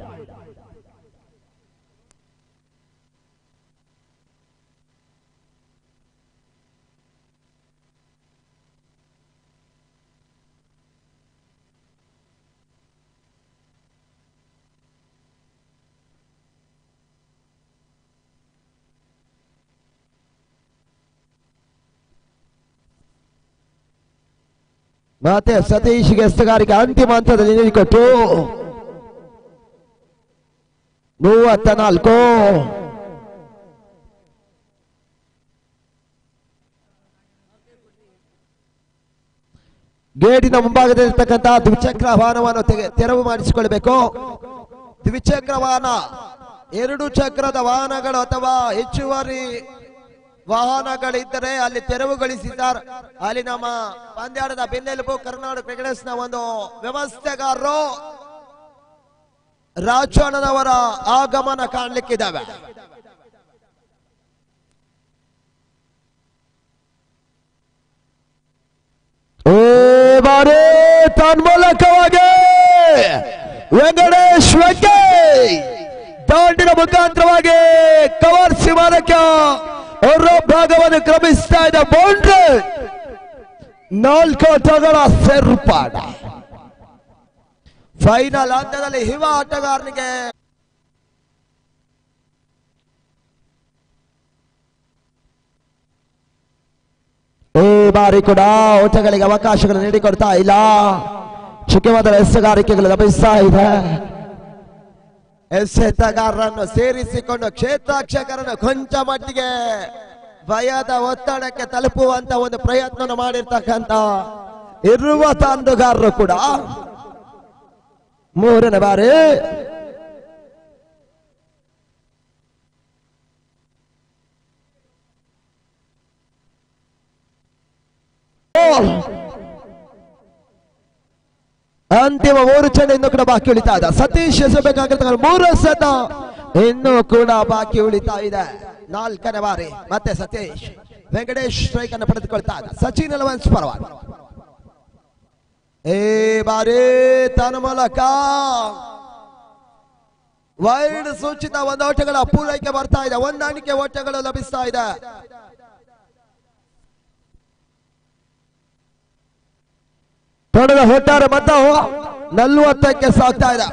ಮತ್ತೆ ಸತೀಶ್ಗೆ ಎಸ್ತಗಾರಿಕೆ ಅಂತಿಮ ಹಂತದಲ್ಲಿ ನೀಡಿಕೊಟ್ಟು ಮೂವತ್ತ ನಾಲ್ಕು ಗೇಟಿನ ಮುಂಭಾಗದಲ್ಲಿರ್ತಕ್ಕಂತಹ ದ್ವಿಚಕ್ರ ವಾಹನವನ್ನು ತೆಗೆ- ತೆರವು ಮಾಡಿಸಿಕೊಳ್ಬೇಕು ದ್ವಿಚಕ್ರ ವಾಹನ ಎರಡು ಚಕ್ರದ ವಾಹನಗಳು ಅಥವಾ ಹೆಚ್ಚುವರಿ ವಾಹನಗಳಿದ್ದರೆ ಅಲ್ಲಿ ತೆರವುಗೊಳಿಸಿದ್ದಾರೆ ಅಲ್ಲಿ ನಮ್ಮ ಪಂದ್ಯಾಟದ ಬೆನ್ನೆಲುಬು ಕರ್ನಾಟಕ ಕ್ರಿಕೆಟರ್ಸ್ ನ ಒಂದು ವ್ಯವಸ್ಥೆಗಾರರು ರಾಜಣ್ಣನವರ ಆಗಮನ ಕಾಣ್ಲಿಕ್ಕಿದ್ದಾವೆ ಓ ಬಾರಿ ತನ್ಮೂಲಕವಾಗಿ ವೆಂಕಟೇಶ್ ವೆಂಕೇ ದಾಂಡಿನ ಮುಖಾಂತರವಾಗಿ ಕವರ್ ಸಿಮಾನಕ್ಕೆ ಅವರ ಭಾಗವನ್ನು ಕ್ರಮಿಸ್ತಾ ಇದೆ ಬೌಂಡ್ರಿ ನಾಲ್ಕು ಆಟಗಳ ಸೇರ್ಪಾಡ ಫೈನಲ್ ಹಂತದಲ್ಲಿ ಹಿಮ ಆಟಗಾರನಿಗೆ ಈ ಬಾರಿ ಕೂಡ ಓಟಗಳಿಗೆ ಅವಕಾಶಗಳು ನೀಡಿಕೊಡ್ತಾ ಇಲ್ಲ ಚಿಕ್ಕವಾದ ಎಸೆಗಾರಿಕೆಗಳು ಲಭಿಸ್ತಾ ಇದೆ ಎಸೆತಗಾರರನ್ನು ಸೇರಿಸಿಕೊಂಡು ಕ್ಷೇತ್ರಾಕ್ಷಕರನ್ನು ಕೊಂಚ ಮಟ್ಟಿಗೆ ಭಯದ ಒತ್ತಡಕ್ಕೆ ತಲುಪುವಂತ ಒಂದು ಪ್ರಯತ್ನ ಮಾಡಿರ್ತಕ್ಕಂತ ಇರುವ ತಂಡುಗಾರರು ಕೂಡ ಮೂರನೇ ಬಾರಿ ಅಂತಿಮ ಮೂರು ಚೆಂಡು ಇನ್ನೂ ಕೂಡ ಬಾಕಿ ಉಳಿತಾ ಇದೆ ಸತೀಶ್ ಎಸಬೇಕಾಗಿರ್ತಕ್ಕಂಥ ಮೂರು ಸತ ಇನ್ನೂ ಕೂಡ ಬಾಕಿ ಉಳಿತಾ ಇದೆ ನಾಲ್ಕನೇ ಬಾರಿ ಮತ್ತೆ ಸತೀಶ್ ವೆಂಕಟೇಶ್ ಸ್ಟ್ರೈಕ್ ಅನ್ನು ಪಡೆದುಕೊಳ್ತಾ ಇದೆ ಸಚಿನ್ ಎಲೆವೆನ್ಸ್ ಪರವಾಗಿ ಏ ಬಾರಿ ತನ್ನ ಮೂಲಕ ವೈಡ್ ಸೂಚಿತ ಒಂದು ಓಟಗಳ ಪೂರೈಕೆ ಬರ್ತಾ ಇದೆ ಹೊಂದಾಣಿಕೆ ಓಟಗಳು ಲಭಿಸ್ತಾ ಇದೆ ತಂಡದ ಒಟ್ಟಾರೆ ಮೊತ್ತ ನಲ್ವತ್ತಕ್ಕೆ ಸಾಗ್ತಾ ಇದೆ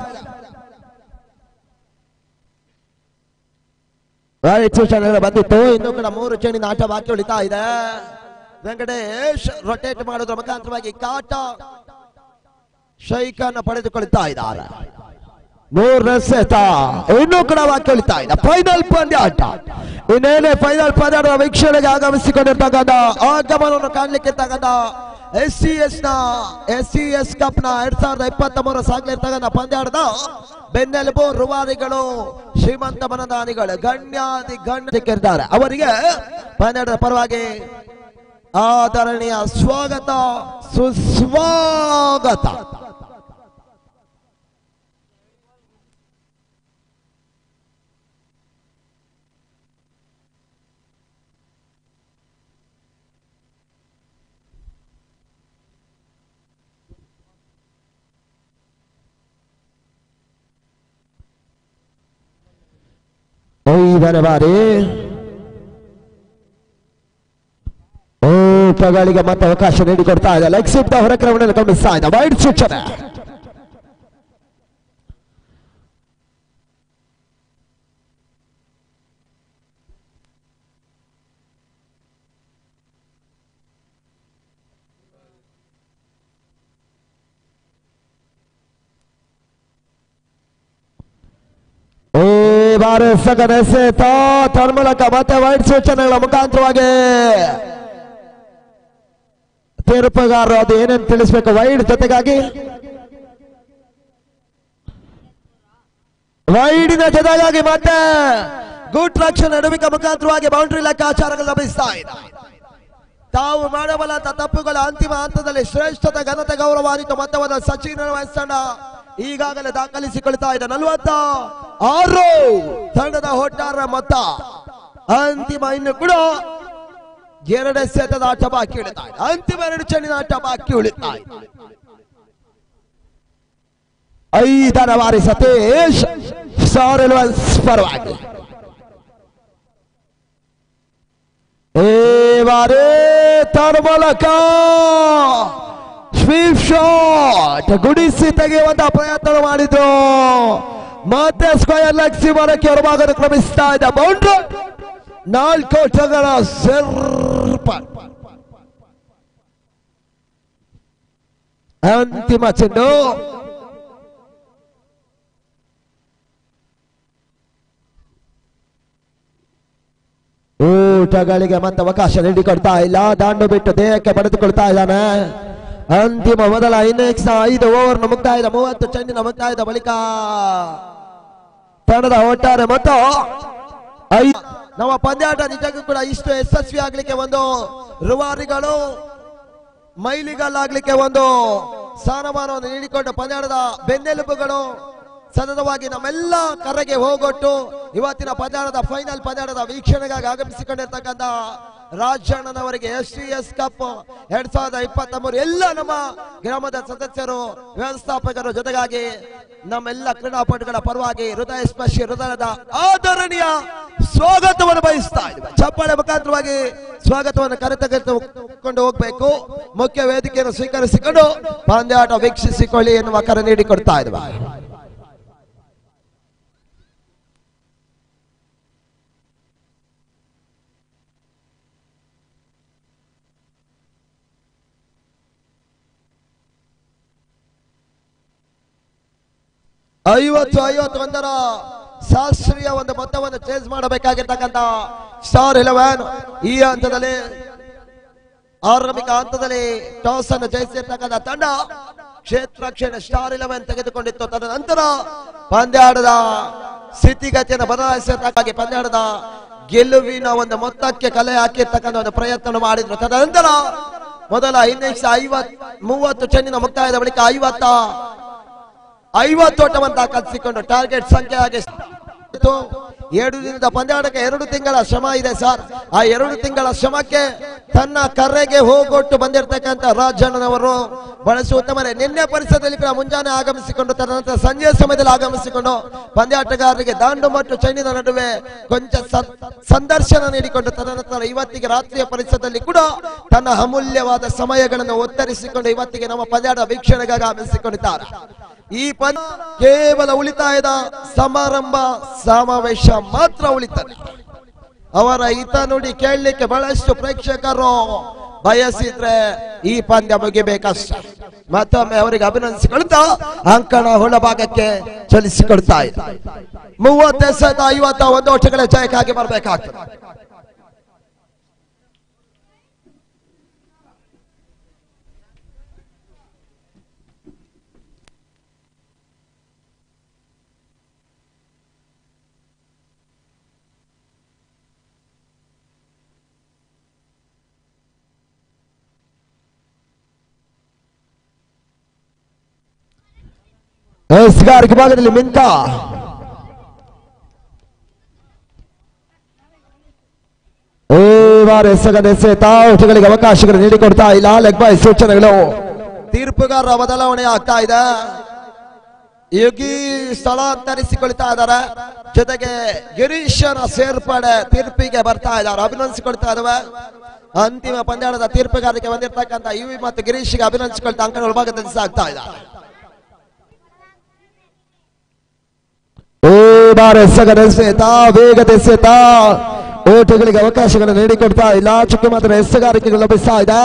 ರೈಟ್ ಸೂಚನೆ ಬಂದಿತ್ತು ಇನ್ನು ಕೂಡ ಮೂರು ಚೆಂಡಿನ ಆಟ ಬಾಕಿ ಉಳಿತಾ ಇದೆ ವೆಂಕಟೇಶ್ ರೊಟೇಟ್ ಮಾಡೋದ್ರ ಮುಖಾಂತರವಾಗಿ ಕಾಟ ಶೈಕನ್ನು ಪಡೆದುಕೊಳ್ತಾ ಇದ್ದಾರೆ ಮೂರನೇ ಸೆತ ಇನ್ನೂ ಕೂಡ ಬಾಕಿ ಉಳಿತಾ ಇದೆ ಫೈನಲ್ ಪಂದ್ಯಾಟ ಇನ್ನೇನೆ ಫೈನಲ್ ಪಂದ್ಯಾಟದ ವೀಕ್ಷಣೆಗೆ ಆಗಮಿಸಿಕೊಂಡಿರ್ತಕ್ಕಂಥ ಆಗಮನವನ್ನು ಕಾಣ್ಲಿಕ್ಕೆ ಇರ್ತಕ್ಕಂಥ ಎಸ್ ಸಿ ಎಸ್ ನ ಎಸ್ ಸಿ ಎಸ್ ಕಪ್ ನ ಎರಡ್ ಸಾವಿರದ ಇಪ್ಪತ್ತ ಮೂರು ಸಾಗಲಿರ್ತಕ್ಕಂಥ ಪಂದ್ಯಾಟದ ಬೆನ್ನೆಲುಬು ರುವಾರಿಗಳು ಶ್ರೀಮಂತ ಮನದಾನಿಗಳು ಗಣ್ಯಾದಿ ಗಣ್ಯರಿದ್ದಾರೆ ಅವರಿಗೆ ಪಂದ್ಯಾಟದ ಪರವಾಗಿ ಆದರಣೀಯ ಸ್ವಾಗತ ಸುಸ್ವಾಗತ ಐದನೇ ಬಾರಿ ಓಟಗಳಿಗೆ ಮತ್ತೆ ಅವಕಾಶ ನೀಡಿಕೊಡ್ತಾ ಇದೆ ಲೆಗ್ ಸಿಪ್ಟ ಹೊರಕ್ರಮಣದಲ್ಲಿ ಗಮನಿಸ್ತಾ ಇದೆ ವೈಡ್ ಸೂಚನೆ ಈ ಬಾರಿ ಸಗನೆಸೆತ ತನ್ಮೂಲಕ ಮತ್ತೆ ವೈಡ್ ಸೂಚನೆಗಳ ಮುಖಾಂತರವಾಗಿ ತೀರ್ಪುಗಾರರು ಅದು ಏನೇನು ತಿಳಿಸ್ಬೇಕು ವೈಡ್ ಜೊತೆಗಾಗಿ ವೈಡಿನ ಜೊತೆಗಾಗಿ ಮತ್ತೆ ಗುಡ್ ರಕ್ಷಣೆ ನಡುವಿಕ ಮುಖಾಂತರವಾಗಿ ಬೌಂಡ್ರಿ ಲೆಕ್ಕಾಚಾರಗಳು ಲಭಿಸ್ತಾ ಇದೆ ತಾವು ಮಾಡಬಲ್ಲಂತ ತಪ್ಪುಗಳ ಅಂತಿಮ ಹಂತದಲ್ಲಿ ಶ್ರೇಷ್ಠತೆ ಘನತೆ ಗೌರವಾನ್ವಿತ ಮೊತ್ತವನ್ನು ಸಚಿನ್ ವಹಿಸೋಣ ಈಗಾಗಲೇ ದಾಖಲಿಸಿಕೊಳ್ತಾ ಇದೆ ನಲವತ್ತ ಆರು ತಂಡದ ಒಟ್ಟಾರೆ ಮೊತ್ತ ಅಂತಿಮ ಇನ್ನು ಕೂಡ ಎರಡು ಎಸೆತದ ಆಟ ಬಾಕಿ ಉಳಿತಾ ಇದೆ ಅಂತಿಮ ಎರಡು ಚೆಂಡಿನ ಆಟ ಬಾಕಿ ಉಳಿತಾ ಇದೆ ಐದರ ಬಾರಿ ಸತೀಶ್ ಸ್ಟಾರ್ ಎಲೆವೆನ್ಸ್ ಪರವಾಗಿ ಈ ಬಾರಿ ತನ್ಮೂಲಕ ಸ್ವೀಪ್ ಶಾಟ್ ಗುಡಿಸಿ ತೆಗೆಯುವಂತ ಪ್ರಯತ್ನ ಮಾಡಿದ್ರು ಮತ್ತೆ ಸ್ಕ್ವಯರ್ ಲೆಗ್ ಸಿಮರಕ್ಕೆ ಹೊರಭಾಗದ ಕ್ರಮಿಸ್ತಾ ಇದೆ ಬೌಂಡ್ರಿ ನಾಲ್ಕು ಓಟಗಳ ಸರ್ಪ ಅಂತಿಮ ಚೆಂಡು ಊಟಗಳಿಗೆ ಮತ್ತೆ ಅವಕಾಶ ನೀಡಿಕೊಡ್ತಾ ಇಲ್ಲ ದಾಂಡು ಬಿಟ್ಟು ದೇಹಕ್ಕೆ ಪಡೆದುಕೊಳ್ತಾ ಇದ್ದಾನೆ ಅಂತಿಮ ಮೊದಲ ಇನ್ನಿಂಗ್ಸ್ ಐದು ಓವರ್ ಮುಕ್ತಾಯದ ಮೂವತ್ತು ಚೆಂಡಿನ ಮುಕ್ತಾಯದ ಬಳಿಕ ತಂಡದ ಒಟ್ಟಾರೆ ಮತ್ತು ಐ ನಮ್ಮ ಪಂದ್ಯಾಟ ನಿಜಕ್ಕೂ ಕೂಡ ಇಷ್ಟು ಯಶಸ್ವಿ ಆಗ್ಲಿಕ್ಕೆ ಒಂದು ರುವಾರಿಗಳು ಮೈಲಿಗಲ್ಲಾಗ್ಲಿಕ್ಕೆ ಒಂದು ಸ್ಥಾನಮಾನವನ್ನು ನೀಡಿಕೊಂಡು ಪಂದ್ಯಾಟದ ಬೆನ್ನೆಲುಬುಗಳು ಸತತವಾಗಿ ನಮ್ಮೆಲ್ಲ ಕರೆಗೆ ಹೋಗೊಟ್ಟು ಇವತ್ತಿನ ಪಂದ್ಯಾಟದ ಫೈನಲ್ ಪಂದ್ಯಾಟದ ವೀಕ್ಷಣೆಗಾಗಿ ಆಗಮಿಸಿಕೊಂಡಿರ್ತಕ್ಕಂಥ ರಾಜಣ್ಣನವರಿಗೆ ಎಸ್ ಟಿ ಎಸ್ ಕಪ್ ಎರಡ್ ಸಾವಿರದ ಇಪ್ಪತ್ತ ಮೂರು ಎಲ್ಲ ನಮ್ಮ ಗ್ರಾಮದ ಸದಸ್ಯರು ವ್ಯವಸ್ಥಾಪಕರು ಜೊತೆಗಾಗಿ ನಮ್ಮೆಲ್ಲ ಕ್ರೀಡಾಪಟುಗಳ ಪರವಾಗಿ ಹೃದಯ ಸ್ಪರ್ಶಿ ಹೃದಯದ ಆದರಣೀಯ ಸ್ವಾಗತವನ್ನು ಬಯಸ್ತಾ ಇದ್ದೇವೆ ಚಪ್ಪಾಳೆ ಮುಖಾಂತರವಾಗಿ ಸ್ವಾಗತವನ್ನು ಕರೆತಗೆದುಕೊಂಡು ಹೋಗ್ಬೇಕು ಮುಖ್ಯ ವೇದಿಕೆಯನ್ನು ಸ್ವೀಕರಿಸಿಕೊಂಡು ಪಂದ್ಯಾಟ ವೀಕ್ಷಿಸಿಕೊಳ್ಳಿ ಎನ್ನುವ ಕರೆ ನೀಡಿಕೊಡ್ತಾ ಇದ್ದೇವೆ ಐವತ್ತು ಐವತ್ತು ಒಂದರ ಶಾಸ್ತ್ರೀಯ ಒಂದು ಮೊತ್ತವನ್ನು ಚೇಂಜ್ ಮಾಡಬೇಕಾಗಿರ್ತಕ್ಕಂಥ ಸ್ಟಾರ್ ಇಲೆವೆನ್ ಈ ಹಂತದಲ್ಲಿ ಆರಂಭಿಕ ಹಂತದಲ್ಲಿ ಟಾಸ್ ಅನ್ನು ಜಯಿಸಿರ್ತಕ್ಕಂಥ ತಂಡ ಕ್ಷೇತ್ರ ರಕ್ಷಣೆ ಸ್ಟಾರ್ ಇಲೆವೆನ್ ತೆಗೆದುಕೊಂಡಿತ್ತು ತದನಂತರ ಪಂದ್ಯಾಟದ ಸ್ಥಿತಿಗತಿಯನ್ನು ಬದಲಾಯಿಸತಕ್ಕಾಗಿ ಪಂದ್ಯಾಟದ ಗೆಲುವಿನ ಒಂದು ಮೊತ್ತಕ್ಕೆ ಕಲೆ ಹಾಕಿರ್ತಕ್ಕಂಥ ಒಂದು ಪ್ರಯತ್ನ ಮಾಡಿದ್ರು ತದನಂತರ ಮೊದಲ ಇನ್ನಿಂಗ್ಸ್ ಐವತ್ ಮೂವತ್ತು ಚೆಂಡಿನ ಮುಕ್ತಾಯದ ಬಳಿಕ ಐವತ್ತ ಐವತ್ತು ಓಟವನ್ನು ದಾಖಲಿಸಿಕೊಂಡು ಟಾರ್ಗೆಟ್ ಸಂಖ್ಯೆ ಆಗಿ ಇತ್ತು. ಎರಡು ದಿನದ ಪಂದ್ಯಾಟಕ್ಕೆ ಎರಡು ತಿಂಗಳ ಶ್ರಮ ಇದೆ ಸರ್ ಆ ಎರಡು ತಿಂಗಳ ಶ್ರಮಕ್ಕೆ ತನ್ನ ಕರ್ರೆಗೆ ಹೋಗೊಟ್ಟು ಬಂದಿರತಕ್ಕಂತ ರಾಜಣ್ಣನವರು ಬಳಸುವ ಉತ್ತಮನೆ ನಿನ್ನೆ ಪರಿಸರದಲ್ಲಿ ಕೂಡ ಮುಂಜಾನೆ ಆಗಮಿಸಿಕೊಂಡು ತದನಂತರ ಸಂಜೆ ಸಮಯದಲ್ಲಿ ಆಗಮಿಸಿಕೊಂಡು ಪಂದ್ಯಾಟಗಾರರಿಗೆ ದಾಂಡು ಮತ್ತು ಚೈನಿನ ನಡುವೆ ಕೊಂಚ ಸ- ಸಂದರ್ಶನ ನೀಡಿಕೊಂಡು ತದನಂತರ ಇವತ್ತಿಗೆ ರಾತ್ರಿಯ ಪರಿಸರದಲ್ಲಿ ಕೂಡ ತನ್ನ ಅಮೂಲ್ಯವಾದ ಸಮಯಗಳನ್ನು ಒತ್ತರಿಸಿಕೊಂಡು ಇವತ್ತಿಗೆ ನಮ್ಮ ಪಂದ್ಯಾಟ ವೀಕ್ಷಣೆಗಾಗಿ ಆಗಮಿಸಿಕೊಂಡಿದ್ದಾರೆ ಈ ಪಂದ್ಯ ಕೇವಲ ಉಳಿತಾಯದ ಸಮಾರಂಭ ಸಮಾವೇಶ ಮಾತ್ರ ಉಳಿತಾರೆ ಅವರ ಹಿತ ನುಡಿ ಕೇಳಲಿಕ್ಕೆ ಬಹಳಷ್ಟು ಪ್ರೇಕ್ಷಕರು ಬಯಸಿದ್ರೆ ಈ ಪಂದ್ಯ ಮುಗಿಬೇಕಷ್ಟೇ ಮತ್ತೊಮ್ಮೆ ಅವರಿಗೆ ಅಭಿನಂದಿಸಿಕೊಳ್ತಾ ಅಂಕಣ ಹೊಳಭಾಗಕ್ಕೆ ಚಲಿಸಿಕೊಡ್ತಾ ಇದೆ ಮೂವತ್ತೆಸದ ಐವತ್ತ ಒಂದು ವರ್ಷಗಳ ಜಯಕ್ಕಾಗಿ ಬರಬೇಕಾಗ್ತದೆ ಎಸ್ಗಾರಿಕೆ ಭಾಗದಲ್ಲಿ ಮಿಂಕ ಈ ಬಾರಿ ಎಸಗದ ಎಸೆತ ಔಟ್ಗಳಿಗೆ ಅವಕಾಶಗಳು ನೀಡಿಕೊಡ್ತಾ ಇಲ್ಲ ಲೆಗ್ ಬೈ ಸೂಚನೆಗಳು ತೀರ್ಪುಗಾರರ ಬದಲಾವಣೆ ಆಗ್ತಾ ಇದೆ ಯೋಗಿ ಸ್ಥಳಾಂತರಿಸಿಕೊಳ್ತಾ ಇದ್ದಾರೆ ಜೊತೆಗೆ ಗಿರೀಶನ ಸೇರ್ಪಡೆ ತೀರ್ಪಿಗೆ ಬರ್ತಾ ಇದ್ದಾರೆ ಅಭಿನಂದಿಸಿಕೊಳ್ತಾ ಇದಾವೆ ಅಂತಿಮ ಪಂದ್ಯಾಟದ ತೀರ್ಪುಗಾರಿಕೆ ಬಂದಿರತಕ್ಕಂತ ಯುವಿ ಮತ್ತು ಗಿರೀಶ್ಗೆ ಅಭಿನಂದಿಸಿಕೊಳ್ತಾ ಅಂಕಣ ಒಳಭಾಗದಲ್ಲಿ ಸಾಗ್ತಾ ಇದ್ದಾರೆ ಈ ಬಾರಿ ಎಸಗದೆಸೆತ ವೇಗದೆಸೆತ ಓಟಗಳಿಗೆ ಅವಕಾಶಗಳನ್ನು ನೀಡಿಕೊಡ್ತಾ ಇಲ್ಲ ಚುಕ್ಕಿ ಮಾತ್ರ ಎಸಗಾರಿಕೆಗಳು ಲಭಿಸ್ತಾ ಇದೆ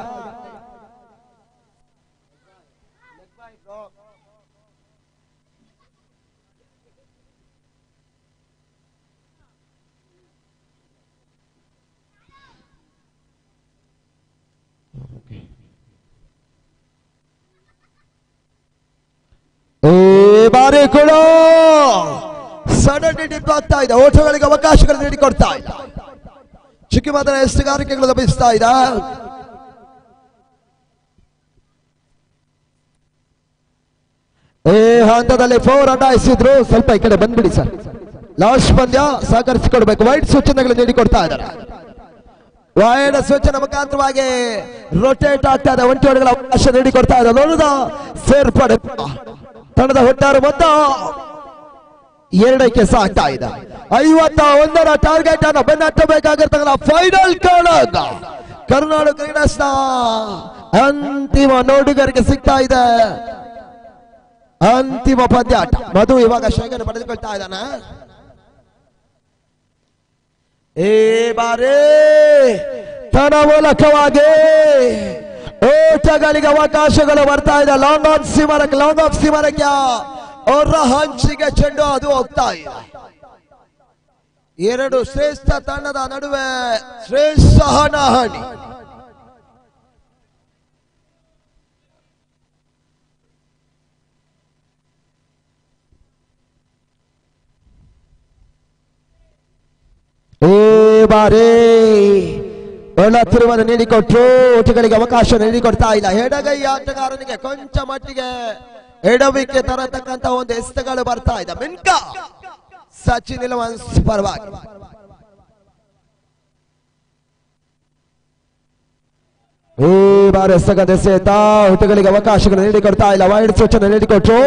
ಈ ಬಾರಿ ಕೂಡ ಸಡನ್ ಡಿಪ್ ಆಗ್ತಾ ಇದೆ ಓಟಗಳಿಗೆ ಅವಕಾಶಗಳು ನೀಡಿಕೊಡ್ತಾ ಇದೆ ಚಿಕ್ಕಿ ಮಾತ್ರ ಎಷ್ಟುಗಾರಿಕೆಗಳು ಲಭಿಸ್ತಾ ಇದೆ ಈ ಹಂತದಲ್ಲಿ ಫೋರ್ ಅಡ್ಡಾಯಿಸಿದ್ರು ಸ್ವಲ್ಪ ಈ ಕಡೆ ಬಂದ್ಬಿಡಿ ಸರ್ ಲಾಸ್ಟ್ ಪಂದ್ಯ ಸಹಕರಿಸಿಕೊಡ್ಬೇಕು ವೈಟ್ ಸೂಚನೆಗಳು ನೀಡಿಕೊಡ್ತಾ ಇದ್ದಾರೆ ವೈಡ್ ಸೂಚನೆ ಮುಖಾಂತರವಾಗಿ ರೊಟೇಟ್ ಆಗ್ತಾ ಇದೆ ಒಂಟಿಗಳ ಅವಕಾಶ ನೀಡಿಕೊಡ್ತಾ ಇದೆ ನೋಡುದ ಸೇರ್ಪಡೆ ತಂಡದ ಒಟ್ಟಾರೆ ಮೊತ್ತ ಎರಡಕ್ಕೆ ಸಾಗ್ತಾ ಇದೆ ಐವತ್ತ ಒಂದರ ಟಾರ್ಗೆಟ್ ಅನ್ನು ಬೆನ್ನಟ್ಟಬೇಕಾಗಿರ್ತಕ್ಕಂಥ ಫೈನಲ್ ಕಾಳಗ ಕರ್ನಾಟಕ ಕ್ರೀಡಾಸ್ನ ಅಂತಿಮ ನೋಡುಗರಿಗೆ ಸಿಗ್ತಾ ಇದೆ ಅಂತಿಮ ಪಂದ್ಯಾಟ ಮಧು ಇವಾಗ ಶೇಖರ್ ಪಡೆದುಕೊಳ್ತಾ ಇದ್ದಾನೆ ಈ ಬಾರಿ ತನ್ನ ಮೂಲಕವಾಗಿ ಓಟಗಳಿಗೆ ಅವಕಾಶಗಳು ಬರ್ತಾ ಇದೆ ಲಾಂಗ್ ಆಫ್ ಸಿಮರಕ್ಕೆ ಲಾಂಗ್ ಆಫ್ ಸಿಮರಕ್ಕೆ ಅವರ ಹಂಚಿಗೆ ಚೆಂಡು ಅದು ಹೋಗ್ತಾ ಇದೆ ಎರಡು ಶ್ರೇಷ್ಠ ತಂಡದ ನಡುವೆ ಶ್ರೇಷ್ಠ ಹಣಾಹಣಿ ಈ ಬಾರಿ ಒಳ್ಳ ತಿರುವನ್ನು ನೀಡಿಕೊಟ್ರು ಓಟಗಳಿಗೆ ಅವಕಾಶ ನೀಡಿಕೊಡ್ತಾ ಇಲ್ಲ ಎಡಗೈ ಆಟಗಾರನಿಗೆ ಕೊಂಚ ಮಟ್ಟಿಗೆ ಎಡವಿಕೆ ತರತಕ್ಕಂತ ಒಂದು ಎಸೆತಗಳು ಬರ್ತಾ ಇದೆ ಮಿನ್ಕ ಸಚಿನ್ ಇಲವನ್ಸ್ ಪರವಾಗಿ ಈ ಬಾರಿ ಎಸಗದ ಎಸೆತ ಓಟಗಳಿಗೆ ಅವಕಾಶಗಳು ನೀಡಿಕೊಡ್ತಾ ಇಲ್ಲ ವೈಡ್ ಸೂಚನೆ ನೀಡಿಕೊಟ್ರು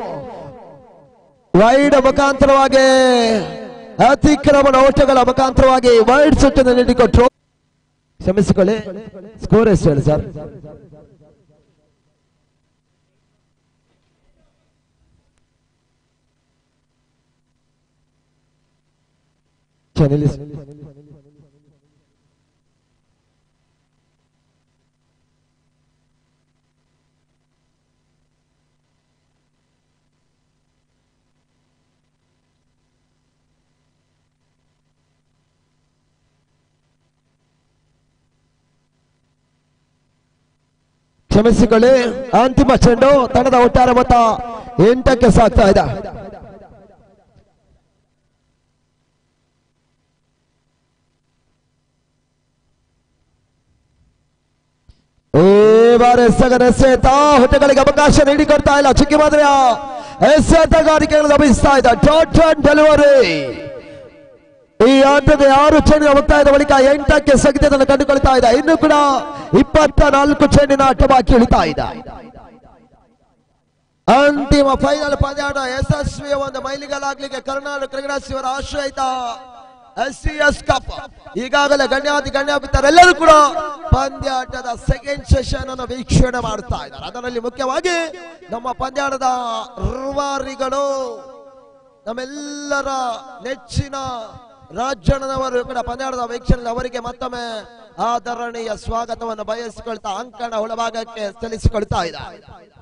ವೈಡ್ ಮುಖಾಂತರವಾಗಿ ಅತಿಕ್ರಮಣ ಓಟಗಳ ಮುಖಾಂತರವಾಗಿ ವೈಡ್ ಸೂಚನೆ ನೀಡಿಕೊಟ್ರು ಕ್ಷಮಿಸಿಕೊಳ್ಳಿ ಸ್ಕೋರ್ ಎಷ್ಟು ಹೇಳಿ ಸರ್ ನಿಲ್ಲಿಸಿ. ಕ್ಷಮಿಸಿಕೊಳ್ಳಿ ಅಂತಿಮ ಚೆಂಡು ತಂಡದ ಒಟ್ಟಾರೆ ಮೊತ್ತ ಎಂಟಕ್ಕೆ ಸಾಗ್ತಾ ಇದೆ ಈ ಬಾರಿ ಎಸಗದ ಎಸೆತ ಹೊಟ್ಟೆಗಳಿಗೆ ಅವಕಾಶ ನೀಡಿಕೊಡ್ತಾ ಇಲ್ಲ ಚಿಕ್ಕಿ ಮಾದರಿಯ ಎಸೆತಗಾರಿಕೆಗಳು ಲಭಿಸ್ತಾ ಇದೆ ಟೋಟಲ್ ಡೆಲಿವರಿ ಈ ಆಟದ ಆರು ಚೆಂಡಿನ ಮುಕ್ತಾಯದ ಬಳಿಕ ಎಂಟಕ್ಕೆ ಸಗಿತವನ್ನು ಕಂಡುಕೊಳ್ತಾ ಇದೆ ಇನ್ನು ಕೂಡ ಇಪ್ಪತ್ತ ನಾಲ್ಕು ಚೆಂಡಿನ ಆಟ ಬಾಕಿ ಉಳಿತಾ ಇದೆ ಅಂತಿಮ ಫೈನಲ್ ಪಂದ್ಯಾಟ ಯಶಸ್ವಿಯ ಒಂದು ಮೈಲಿಗಲಾಗ್ಲಿಕ್ಕೆ ಕರ್ನಾಟಕ ಕ್ರಿಕೆಟ್ ಶಿವರ ಆಶ್ರಯಿತ ಎಸ್ ಸಿ ಎಸ್ ಕಪ್ ಈಗಾಗಲೇ ಗಣ್ಯಾತಿ ಗಣ್ಯಾಪಿತರೆಲ್ಲರೂ ಕೂಡ ಪಂದ್ಯಾಟದ ಸೆಕೆಂಡ್ ಸೆಷನ್ ಅನ್ನು ವೀಕ್ಷಣೆ ಮಾಡ್ತಾ ಇದ್ದಾರೆ ಅದರಲ್ಲಿ ಮುಖ್ಯವಾಗಿ ನಮ್ಮ ಪಂದ್ಯಾಟದ ರೂವಾರಿಗಳು ನಮ್ಮೆಲ್ಲರ ನೆಚ್ಚಿನ ರಾಜ್ಯನವರು ಕೂಡ ಪಂದ್ಯಾಟದ ವೀಕ್ಷಣೆ ಅವರಿಗೆ ಮತ್ತೊಮ್ಮೆ ಆದರಣೀಯ ಸ್ವಾಗತವನ್ನು ಬಯಸಿಕೊಳ್ತಾ ಅಂಕಣ ಒಳಭಾಗಕ್ಕೆ ಸಲ್ಲಿಸಿಕೊಳ್ತಾ ಇದ್ದಾರೆ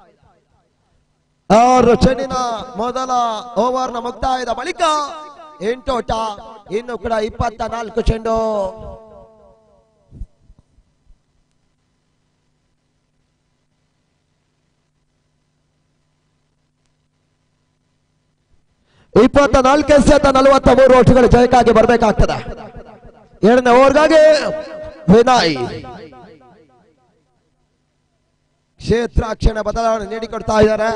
ಆರು ಚೆಂಡಿನ ಮೊದಲ ಓವರ್ನ ಮುಕ್ತಾಯದ ಬಳಿಕ ಎಂಟೋಟ ಇನ್ನು ಕೂಡ ಇಪ್ಪತ್ತ ನಾಲ್ಕು ಚೆಂಡು ಇಪ್ಪತ್ತ ನಾಲ್ಕು ಎಸೆತ ನಲವತ್ತ ಮೂರು ಓಟುಗಳು ಜಯಕ್ಕಾಗಿ ಬರಬೇಕಾಗ್ತದೆ ಎರಡನೇ ಓವರ್ಗಾಗಿ ವಿನಯ್ ಕ್ಷೇತ್ರಾಕ್ಷಣ ಬದಲಾವಣೆ ನೀಡಿಕೊಡ್ತಾ ಇದ್ದಾರೆ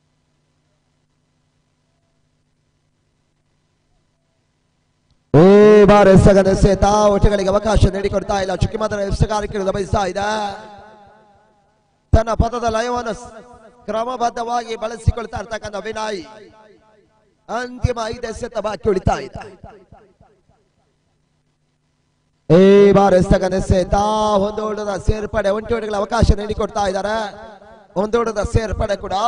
ಈ ಬಾರ್ ಎಸಗನ ಸೇತ ಒಟ್ಟುಗಳಿಗೆ ಅವಕಾಶ ನೀಡಿಕೊಡ್ತಾ ಇಲ್ಲ ಚುಕ್ಕಿಮಾತ್ರ ಎಸಗಾರಿಕೆ ಗಮನಿಸ್ತಾ ಇದೆ ತನ್ನ ಪದದ ಲಯವನ್ನು ಸ್- ಕ್ರಮಬದ್ಧವಾಗಿ ಬಳಸಿಕೊಳ್ತಾ ಇರ್ತಕ್ಕಂಥ ವಿನಾಯ್ ಅಂತಿಮ ಐದು ಎಸೆತ ಬಾಕಿ ಉಳಿತಾ ಇದೆ ಈ ಬಾರ್ ಎಸಗನ ಸೇತ ಹೊಂದೋಡದ ಸೇರ್ಪಡೆ ಒಂಟೋಡಿಗಳ ಅವಕಾಶ ನೀಡಿಕೊಡ್ತಾ ಇದ್ದಾರೆ ಹೊಂದೋಡದ ಸೇರ್ಪಡೆ ಕೂಡ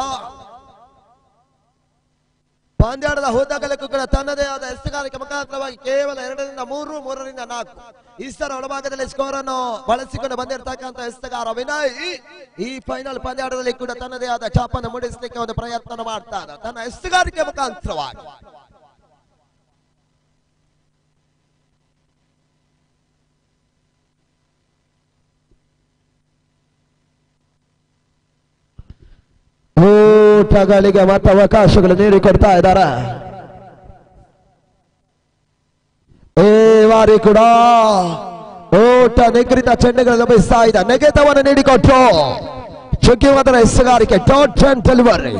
ಪಂದ್ಯಾಟದ ಹೋದಾಗಲಕ್ಕೂ ಕೂಡ ತನ್ನದೇ ಆದ ಎಸ್ತುಗಾರಿಕೆ ಮುಖಾಂತರವಾಗಿ ಕೇವಲ ಎರಡರಿಂದ ಮೂರು ಮೂರರಿಂದ ನಾಲ್ಕು ಇಷ್ಟರ ಒಳಭಾಗದಲ್ಲಿ ಸ್ಕೋರ್ ಅನ್ನು ಬಳಸಿಕೊಂಡು ಬಂದಿರತಕ್ಕಂತ ಎಸ್ತಗಾರ ವಿನಯ್ ಈ ಫೈನಲ್ ಪಂದ್ಯಾಟದಲ್ಲಿ ಕೂಡ ತನ್ನದೇ ಆದ ಚಾಪನ್ನು ಮೂಡಿಸಲಿಕ್ಕೆ ಒಂದು ಪ್ರಯತ್ನ ಮಾಡ್ತಾನೆ ತನ್ನ ಎಸ್ತುಗಾರಿಕೆ ಮುಖಾಂತರವಾಗಿ ಊಟಗಳಿಗೆ ಮತ್ತೆ ಅವಕಾಶಗಳು ನೀಡಿಕೊಡ್ತಾ ಇದ್ದಾರೆ ಈ ಬಾರಿ ಕೂಡ ಊಟ ನಿಗದಿತ ಚೆಂಡುಗಳು ಲಭಿಸ್ತಾ ಇದೆ ನೆಗೆತವನ್ನು ನೀಡಿಕೊಟ್ರು ಚುಕ್ಕಿವಾದರ ಹೆಸಗಾರಿಕೆ ಟಾಟ್ ಅಂಡ್ ಡೆಲಿವರಿ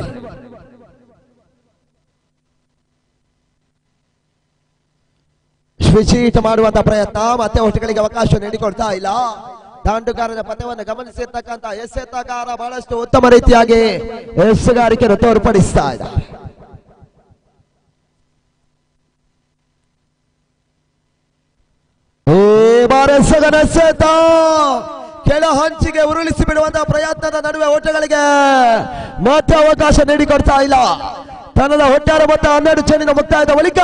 ವಿಚೀಟ ಮಾಡುವಂತ ಪ್ರಯತ್ನ ಮತ್ತೆ ಒಟ್ಟುಗಳಿಗೆ ಅವಕಾಶ ನೀಡಿಕೊಡ್ತಾ ಇಲ್ಲ ದಾಂಡುಗಾರನ ಪಥವನ್ನು ಗಮನಿಸಿರ್ತಕ್ಕಂತ ಎಸೆತಗಾರ ಬಹಳಷ್ಟು ಉತ್ತಮ ರೀತಿಯಾಗಿ ಎಸೆಗಾರಿಕೆಯನ್ನು ತೋರ್ಪಡಿಸ್ತಾ ಇದೆ ಈ ಬಾರಿ ಎಸೆಗನ ಎಸೆತ ಕೆಳ ಹಂಚಿಗೆ ಉರುಳಿಸಿ ಬಿಡುವಂತಹ ಪ್ರಯತ್ನದ ನಡುವೆ ಓಟಗಳಿಗೆ ಮತ್ತೆ ಅವಕಾಶ ನೀಡಿಕೊಡ್ತಾ ಇಲ್ಲ ತನ್ನದ ಒಟ್ಟಾರೆ ಮೊತ್ತ ಹನ್ನೆರಡು ಚೆಂಡಿನ ಮುಕ್ತಾಯದ ಬಳಿಕ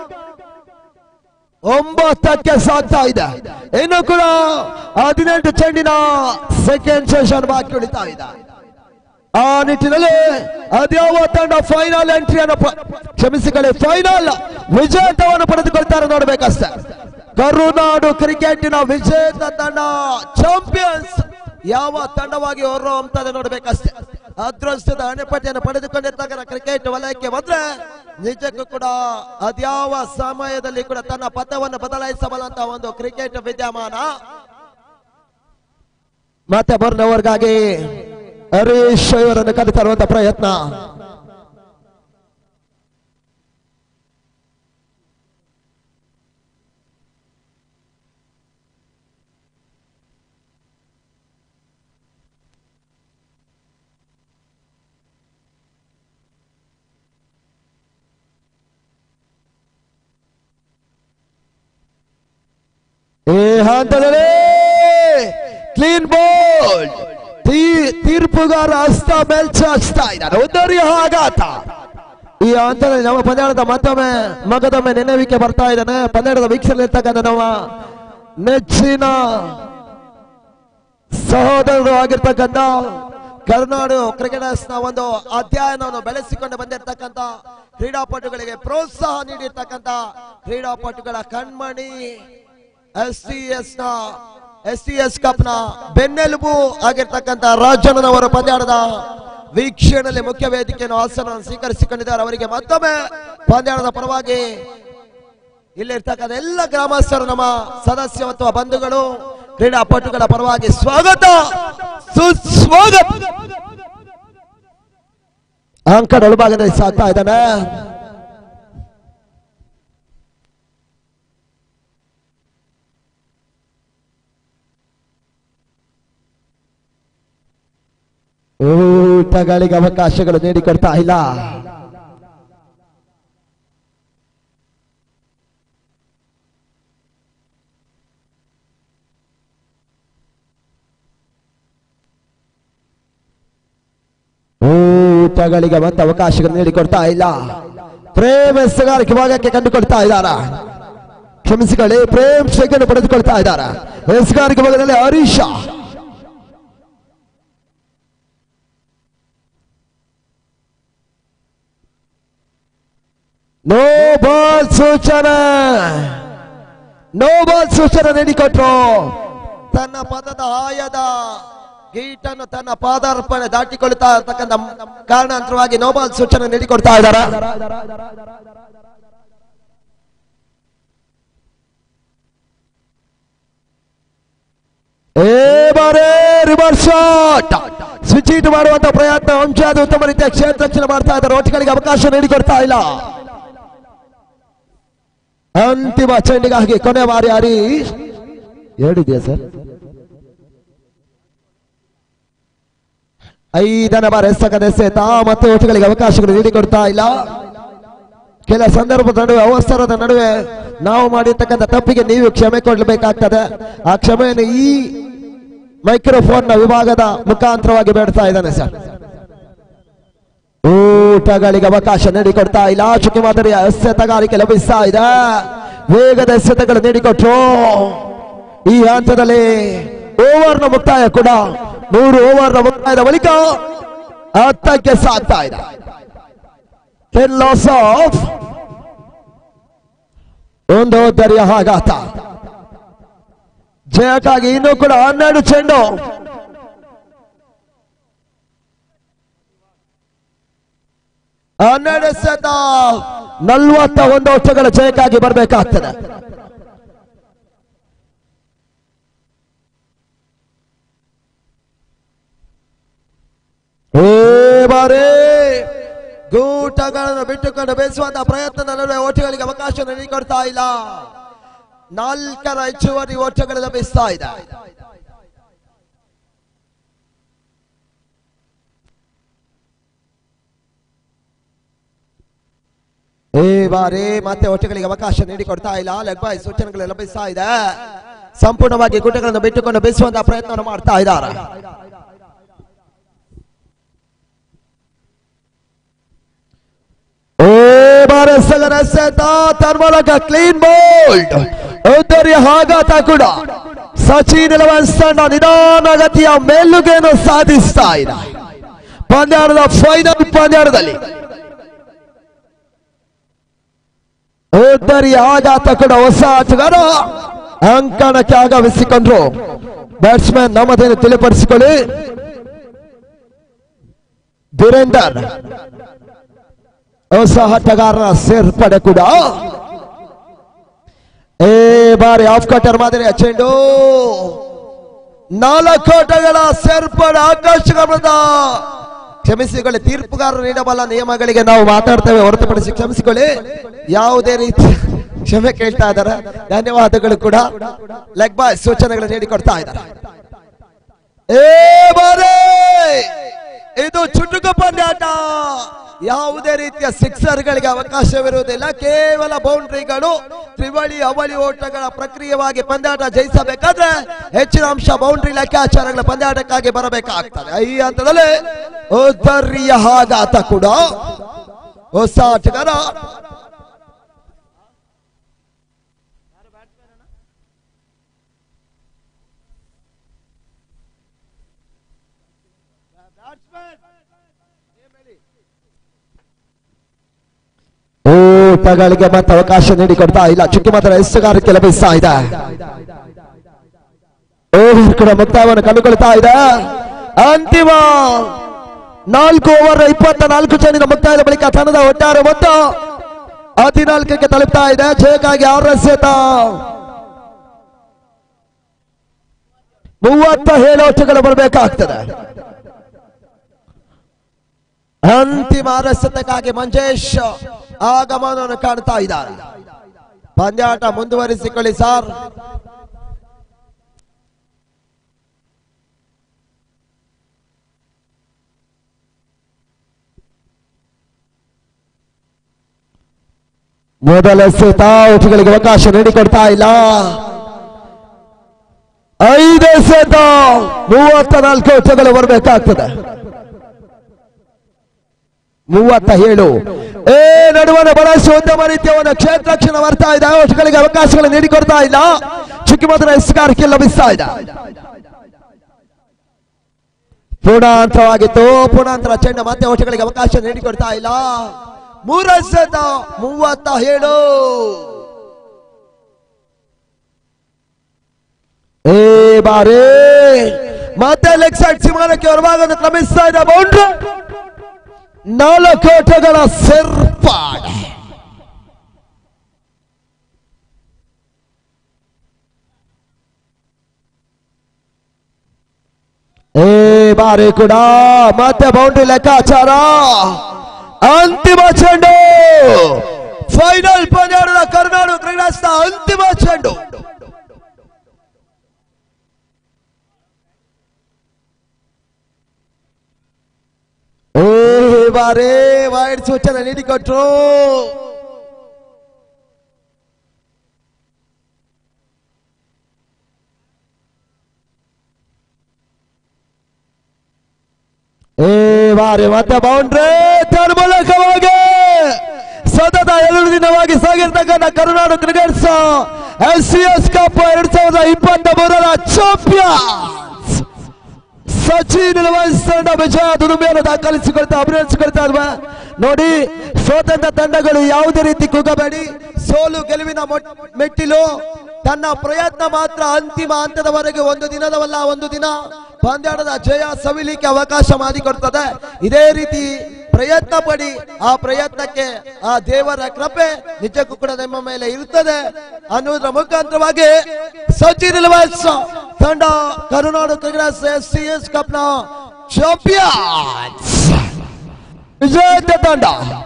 ಒಂಬತ್ತಕ್ಕೆ ಸಾಗ್ತಾ ಇದೆ ಇನ್ನು ಕೂಡ ಹದಿನೆಂಟು ಚೆಂಡಿನ ಸೆಕೆಂಡ್ ಸೆಷನ್ ಬಾಕಿ ಉಳಿತಾ ಇದೆ ಆ ನಿಟ್ಟಿನಲ್ಲಿ ಅದ್ಯಾವ ತಂಡ ಫೈನಲ್ ಎಂಟ್ರಿಯನ್ನು ಪ- ಕ್ಷಮಿಸಿಕೊಳ್ಳಿ ಫೈನಲ್ ವಿಜೇತವನ್ನು ಪಡೆದುಕೊಳ್ತಾರೆ ನೋಡ್ಬೇಕಷ್ಟೇ ಕರುನಾಡು ಕ್ರಿಕೆಟಿನ ವಿಜೇತ ತಂಡ ಚಾಂಪಿಯನ್ಸ್ ಯಾವ ತಂಡವಾಗಿ ಹೊರಹೊಮ್ಮುತ್ತದೆ ನೋಡ್ಬೇಕಷ್ಟೇ ಅದೃಷ್ಟದ ಅಣೆಪಟ್ಟಿಯನ್ನು ಪಡೆದುಕೊಂಡಿರ್ತಕ್ಕಂಥ ಕ್ರಿಕೆಟ್ ವಲಯಕ್ಕೆ ಬಂದ್ರೆ ನಿಜಕ್ಕೂ ಕೂಡ ಅದ್ಯಾವ ಸಮಯದಲ್ಲಿ ಕೂಡ ತನ್ನ ಪಥವನ್ನು ಬದಲಾಯಿಸಬಲ್ಲಂತ ಒಂದು ಕ್ರಿಕೆಟ್ ವಿದ್ಯಮಾನ ಮತ್ತೆ ಬರ್ನವರ್ಗಾಗಿ ಹರೀಶ್ ಇವರನ್ನು ಕರೆತರುವಂತ ಪ್ರಯತ್ನ ಈ ಹಂತದಲ್ಲಿ ಕ್ಲೀನ್ ಬೋಲ್ಡ್ ತೀರ್ಪುಗಾರ ಹಸ್ತ ಮೇಲ್ಚಾಚ್ತಾ ಇದ್ದಾರೆ ಒಂದರಿಯ ಆಘಾತ ಈ ಹಂತದಲ್ಲಿ ನಮ್ಮ ಪಂದ್ಯಾಟದ ಮತ್ತೊಮ್ಮೆ ಮಗದೊಮ್ಮೆ ನೆನವಿಕೆ ಬರ್ತಾ ಇದ್ದಾನೆ ಪಂದ್ಯಾಟದ ವೀಕ್ಷಣೆರ್ತಕ್ಕಂಥ ನಮ್ಮ ನೆಚ್ಚಿನ ಸಹೋದರರು ಆಗಿರ್ತಕ್ಕಂಥ ಕರ್ನಾಡು ಕ್ರಿಕೆಟರ್ಸ್ ನ ಒಂದು ಅಧ್ಯಯನವನ್ನು ಬೆಳೆಸಿಕೊಂಡು ಬಂದಿರತಕ್ಕಂತ ಕ್ರೀಡಾಪಟುಗಳಿಗೆ ಪ್ರೋತ್ಸಾಹ ನೀಡಿರ್ತಕ್ಕಂತ ಕ್ರೀಡಾಪಟುಗಳ ಕಣ್ಮಣಿ ಎಸ್ ಟಿ ಎಸ್ ನ ಎಸ್ ಟಿ ಎಸ್ ಕಪ್ ನ ಬೆನ್ನೆಲುಬು ಆಗಿರ್ತಕ್ಕಂತ ರಾಜಣ್ಣನವರ ಪಂದ್ಯಾಟದ ವೀಕ್ಷಣೆಯಲ್ಲಿ ಮುಖ್ಯ ವೇದಿಕೆಯನ್ನು ಆಸನವನ್ನು ಸ್ವೀಕರಿಸಿಕೊಂಡಿದ್ದಾರೆ ಅವರಿಗೆ ಮತ್ತೊಮ್ಮೆ ಪಂದ್ಯಾಟದ ಪರವಾಗಿ ಇಲ್ಲಿರ್ತಕ್ಕಂಥ ಎಲ್ಲ ಗ್ರಾಮಸ್ಥರು ನಮ್ಮ ಸದಸ್ಯ ಮತ್ತು ಬಂಧುಗಳು ಕ್ರೀಡಾಪಟುಗಳ ಪರವಾಗಿ ಸ್ವಾಗತ ಸುಸ್ವಾಗತ ಅಂಕಡ ಒಳಭಾಗದಲ್ಲಿ ಸಾಕ್ತಾ ಇದ್ದಾನೆ ಊಟಗಳಿಗೆ ಅವಕಾಶಗಳು ನೀಡಿಕೊಡ್ತಾ ಇಲ್ಲ ಊಟಗಳಿಗೆ ಮತ್ತೆ ಅವಕಾಶಗಳು ನೀಡಿಕೊಡ್ತಾ ಇಲ್ಲ ಪ್ರೇಮ್ ಎಸ್ಗಾರಿಕೆ ಭಾಗಕ್ಕೆ ಕಂಡುಕೊಳ್ತಾ ಇದ್ದಾರ ಕ್ಷಮಿಸಿಕೊಳ್ಳಿ ಪ್ರೇಮ್ ಶೇಖರ್ ಪಡೆದುಕೊಳ್ತಾ ಇದ್ದಾರ ಎಸ್ಗಾರಿಕೆ ಭಾಗದಲ್ಲಿ ಹರೀಶ ನೋ ಬಾಲ್ ಸೂಚನೆ ನೋ ಬಾಲ್ ಸೂಚನೆ ನೀಡಿಕೊಟ್ರು ತನ್ನ ಪದದ ಆಯದ ಗೀಟನ್ನು ತನ್ನ ಪಾದಾರ್ಪಣೆ ದಾಟಿಕೊಳ್ತಾ ಇರ್ತಕ್ಕಂಥ ಕಾರಣಾಂತರವಾಗಿ ನೋ ಬಾಲ್ ಸೂಚನೆ ನೀಡಿಕೊಡ್ತಾ ಇದ್ದಾರ ಏ ಬಾರೇ ರಿವರ್ಸ್ ಶಾಟ್ ಸ್ವಿಚ್ ಇಟ್ ಮಾಡುವಂತ ಪ್ರಯತ್ನ ಅಂಶಾದ ಉತ್ತಮ ರೀತಿಯ ಕ್ಷೇತ್ರ ರಕ್ಷಣೆ ಮಾಡ್ತಾ ಇದ್ದಾರೆ ಒಟ್ಟಿಗಳಿಗೆ ಅವಕಾಶ ನೀಡಿಕೊಡ್ತಾ ಇಲ್ಲ ಅಂತಿಮ ಚೆಂಡಿಗಾಗಿ ಕೊನೆ ಬಾರಿ ಹರೀಶ್ ಎರಡಿದೆಯಾ ಸರ್ ಐದನೇ ಬಾರಿ ಎಸಗದ ಎಸೆತ ಮತ್ತೆ ಓಟಗಳಿಗೆ ಅವಕಾಶಗಳು ನೀಡಿಕೊಡ್ತಾ ಇಲ್ಲ ಕೆಲ ಸಂದರ್ಭದ ನಡುವೆ ಅವಸರದ ನಡುವೆ ನಾವು ಮಾಡಿರ್ತಕ್ಕಂಥ ತಪ್ಪಿಗೆ ನೀವು ಕ್ಷಮೆ ಕೊಡಬೇಕಾಗ್ತದೆ ಆ ಕ್ಷಮೆಯನ್ನು ಈ ಮೈಕ್ರೋಫೋನ್ ನ ವಿಭಾಗದ ಮುಖಾಂತರವಾಗಿ ಬೇಡ್ತಾ ಇದ್ದಾನೆ ಸರ್ ಊಟಗಳಿಗೆ ಅವಕಾಶ ನೀಡಿಕೊಡ್ತಾ ಇಲ್ಲ ಚುಕ್ಕಿ ಮಾದರಿಯ ಎಸೆತಗಾರಿಕೆ ಲಭಿಸ್ತಾ ಇದೆ ವೇಗದ ಎಸೆತಗಳು ನೀಡಿಕೊಟ್ರು ಈ ಹಂತದಲ್ಲಿ ಓವರ್ನ ಮುಕ್ತಾಯ ಕೂಡ ನೂರು ಓವರ್ನ ಮುಕ್ತಾಯದ ಬಳಿಕ ಹತ್ತಕ್ಕೆ ಸಾಗ್ತಾ ಇದೆ ಟೆನ್ ಲಾಸ್ ಆಫ್ ಒಂದು ದರಿಯ ಆಘಾತ ಜಯಕ್ಕಾಗಿ ಇನ್ನೂ ಕೂಡ ಹನ್ನೆರಡು ಚೆಂಡು ಹನ್ನೆರಡು ಸತ ನಲ್ವತ್ತ ಒಂದು ವರ್ಷಗಳ ಜಯಕ್ಕಾಗಿ ಬರಬೇಕಾಗ್ತದೆ ಏ ಬಾರೇ ಗೂಟಗಳನ್ನು ಬಿಟ್ಟುಕೊಂಡು ಬೇಯಿಸುವಂತಹ ಪ್ರಯತ್ನದ ನಡುವೆ ಓಟಗಳಿಗೆ ಅವಕಾಶ ನೀಡಿಕೊಡ್ತಾ ಇಲ್ಲ ನಾಲ್ಕರ ಹೆಚ್ಚುವರಿ ಓಟಗಳು ಲಭಿಸ್ತಾ ಇದೆ ಈ ಬಾರಿ ಮತ್ತೆ ಒಟ್ಟುಗಳಿಗೆ ಅವಕಾಶ ನೀಡಿಕೊಡ್ತಾ ಇಲ್ಲ ಲೆಗ್ ಬಾಯ್ ಸೂಚನೆಗಳು ಲಭಿಸ್ತಾ ಇದೆ ಸಂಪೂರ್ಣವಾಗಿ ಗುಡ್ಡಗಳನ್ನು ಬಿಟ್ಟುಕೊಂಡು ಬೇಯಿಸುವಂತಹ ಪ್ರಯತ್ನವನ್ನು ಮಾಡ್ತಾ ಇದ್ದಾರೆ ಓ ಬಾರಸಗರ ಸೆತ ತನ್ಮೂಲಕ ಕ್ಲೀನ್ ಬೋಲ್ಡ್ ಉತ್ತರಿಯ ಆಘಾತ ಕೂಡ ಸಚಿನ್ ಇಲೆವೆನ್ಸ್ ತಂಡ ನಿಧಾನಗತಿಯ ಮೇಲುಗೆಯನ್ನು ಸಾಧಿಸ್ತಾ ಇದೆ ಪಂದ್ಯಾಟದ ಫೈನಲ್ ಪಂದ್ಯಾಟದಲ್ಲಿ ಉತ್ತರಿಯ ಆಘಾತ ಕೂಡ ಹೊಸ ಆಟಗಾರ ಅಂಕಣಕ್ಕೆ ಆಗಮಿಸಿಕೊಂಡ್ರು ಬ್ಯಾಟ್ಸ್ಮನ್ ನಮ್ಮದೇನು ತಿಳಿಪಡಿಸಿಕೊಳ್ಳಿ ಧೀರೇಂದರ್ ಹೊಸ ಆಟಗಾರರ ಸೇರ್ಪಡೆ ಕೂಡ ಏ ಬಾರಿ ಆಫ್ ಕಟರ್ ಮಾದರಿಯ ಚೆಂಡು ನಾಲ್ಕು ಆಟಗಳ ಸೇರ್ಪಡೆ ಆಕರ್ಷಕ ಕ್ಷಮಿಸಿಕೊಳ್ಳಿ ತೀರ್ಪುಗಾರರು ನೀಡಬಲ್ಲ ನಿಯಮಗಳಿಗೆ ನಾವು ಮಾತಾಡ್ತೇವೆ ಹೊರತುಪಡಿಸಿ ಕ್ಷಮಿಸಿಕೊಳ್ಳಿ ಯಾವುದೇ ರೀತಿ ಕ್ಷಮೆ ಕೇಳ್ತಾ ಇದ್ದಾರೆ ಧನ್ಯವಾದಗಳು ಕೂಡ ಲೆಗ್ ಬಾಯ್ ಸೂಚನೆಗಳು ನೀಡಿಕೊಡ್ತಾ ಇದ್ದಾರೆ ಏ ಬಾರೇ ಇದು ಚುಟುಕು ಪಂದ್ಯಾಟ ಯಾವುದೇ ರೀತಿಯ ಸಿಕ್ಸರ್ಗಳಿಗೆ ಅವಕಾಶವಿರುವುದಿಲ್ಲ ಕೇವಲ ಬೌಂಡ್ರಿಗಳು ತ್ರಿವಳಿ ಅವಳಿ ಓಟಗಳ ಪ್ರಕ್ರಿಯೆವಾಗಿ ಪಂದ್ಯಾಟ ಜಯಿಸಬೇಕಾದ್ರೆ ಹೆಚ್ಚಿನ ಅಂಶ ಬೌಂಡ್ರಿ ಲೆಕ್ಕಾಚಾರಗಳ ಪಂದ್ಯಾಟಕ್ಕಾಗಿ ಬರಬೇಕಾಗ್ತದೆ ಈ ಹಂತದಲ್ಲಿ ಉದ್ದರಿಯ ಆಘಾತ ಕೂಡ ಹೊಸ ಆಟಗಾರ ಊಟಗಳಿಗೆ ಮತ್ತೆ ಅವಕಾಶ ನೀಡಿಕೊಡ್ತಾ ಇಲ್ಲ ಚುಕ್ಕಿ ಮಾತ್ರ ಎಸ್ತುಗಾರಿಕೆ ಲಭಿಸ್ತಾ ಇದೆ ಓವರ್ ಕೂಡ ಮುಕ್ತಾಯವನ್ನು ಕಂಡುಕೊಳ್ತಾ ಇದೆ ಅಂತಿಮ ನಾಲ್ಕು ಓವರ್ ಇಪ್ಪತ್ತ ನಾಲ್ಕು ಚೆಂಡಿನ ಮುಕ್ತಾಯದ ಬಳಿಕ ತಂಡದ ಒಟ್ಟಾರೆ ಮೊತ್ತ ಹದಿನಾಲ್ಕಕ್ಕೆ ತಲುಪ್ತಾ ಇದೆ ಜಯಕ್ಕಾಗಿ ಆರು ಎಸೆತ ಮೂವತ್ತ ಏಳು ಓಟಗಳು ಬರಬೇಕಾಗ್ತದೆ ಅಂತಿಮ ಅರಸತಕ್ಕಾಗಿ ಮಂಜೇಶ್ ಆಗಮನವನ್ನು ಕಾಣ್ತಾ ಇದ್ದಾರೆ ಪಂದ್ಯಾಟ ಮುಂದುವರಿಸಿಕೊಳ್ಳಿ ಸರ್ ಮೊದಲ ಎಸೆತ ಒಟ್ಟಿಗಳಿಗೆ ಅವಕಾಶ ನೀಡಿಕೊಡ್ತಾ ಇಲ್ಲ ಐದು ಎಸೆತ ಮೂವತ್ತ ನಾಲ್ಕು ಒಟ್ಟಗಳು ಬರಬೇಕಾಗ್ತದೆ ಮೂವತ್ತ ಏಳು ಏ ನಡುವನ ಬಳಸಿ ಉತ್ತಮ ರೀತಿಯ ಒಂದು ಕ್ಷೇತ್ರಕ್ಷಣ ಬರ್ತಾ ಇದೆ ಒಟ್ಟುಗಳಿಗೆ ಅವಕಾಶಗಳು ನೀಡಿಕೊಡ್ತಾ ಇಲ್ಲ ಚುಕ್ಕಿಮದ್ರ ಎಸ್ಗಾರಿಕೆ ಲಭಿಸ್ತಾ ಇದೆ ಪೂರ್ಣಾಂತರವಾಗಿತ್ತು ಪೂರ್ಣಾಂತರ ಚೆಂಡ ಮತ್ತೆ ಓಟಗಳಿಗೆ ಅವಕಾಶ ನೀಡಿಕೊಡ್ತಾ ಇಲ್ಲ ಮೂರ ಎಸೆತ ಮೂವತ್ತ ಏಳು ಏ ಬಾರೇ ಮತ್ತೆ ಲೆಗ್ ಸೈಡ್ ಸಿಮಾನಕ್ಕೆ ಹೊರಭಾಗವನ್ನು ಕ್ರಮಿಸ್ತಾ ಇದೆ ಬೌಂಡ್ರಿ ನಾಲ್ಕು ಓಟಗಳ ಸೇರ್ಪಾಡೆ ಏ ಬಾರಿ ಕೂಡ ಮತ್ತೆ ಬೌಂಡ್ರಿ ಲೆಕ್ಕಾಚಾರ ಅಂತಿಮ ಚೆಂಡು ಫೈನಲ್ ಪಂದ್ಯಾಟದ ಕರ್ನಾಟಕ ಕ್ರೀಡಾ ಕ್ರಿಕೆಟ್ಸ್ ನ ಅಂತಿಮ ಚೆಂಡು ಓ ಈ ಬಾರಿ ವೈಡ್ ಸೂಚನೆ ನೀಡಿಕೊಟ್ರು ಈ ಬಾರಿ ಮತ್ತೆ ಬೌಂಡ್ರಿ ಮೂಲಕವಾಗಿ ಸತತ ಎರಡು ದಿನವಾಗಿ ಸಾಗಿರ್ತಕ್ಕಂಥ Karunadu crickets S C S cup ಎರಡ್ ಸಾವಿರದ ಇಪ್ಪತ್ತ ಮೂರರ ಚಾಂಪಿಯನ್ ಸಚಿನ್ ತಂಡ ವಿಜಯ ದುಡಿಮೆಯನ್ನು ದಾಖಲಿಸಿಕೊಳ್ತಾ ಅಭಿನಯಿಸಿಕೊಳ್ತಾ ಇಲ್ವಾ ನೋಡಿ ಸ್ವತಂತ್ರ ತಂಡಗಳು ಯಾವುದೇ ರೀತಿ ಕುಗ್ಗಬೇಡಿ ಸೋಲು ಗೆಲುವಿನ ಮೊಟ್- ಮೆಟ್ಟಿಲು ತನ್ನ ಪ್ರಯತ್ನ ಮಾತ್ರ ಅಂತಿಮ ಹಂತದವರೆಗೆ ಒಂದು ದಿನದವಲ್ಲ ಒಂದು ದಿನ ಪಂದ್ಯಾಟದ ಜಯ ಸವಿಲಿಕ್ಕೆ ಅವಕಾಶ ಮಾಡಿಕೊಡ್ತದೆ ಇದೇ ರೀತಿ ಪ್ರಯತ್ನ ಪಡಿ ಆ ಪ್ರಯತ್ನಕ್ಕೆ ಆ ದೇವರ ಕೃಪೆ ನಿಜಕ್ಕೂ ಕೂಡ ನಿಮ್ಮ ಮೇಲೆ ಇರುತ್ತದೆ ಅನ್ನುವುದರ ಮುಖಾಂತರವಾಗಿ ಸಚಿನ್ ಇಲ್ವಸ್ ತಂಡ Karunadu Congress S C S ಕಪ್ನ ಚಾಂಪಿಯನ್ಸ್ ವಿಜೇತ ತಂಡ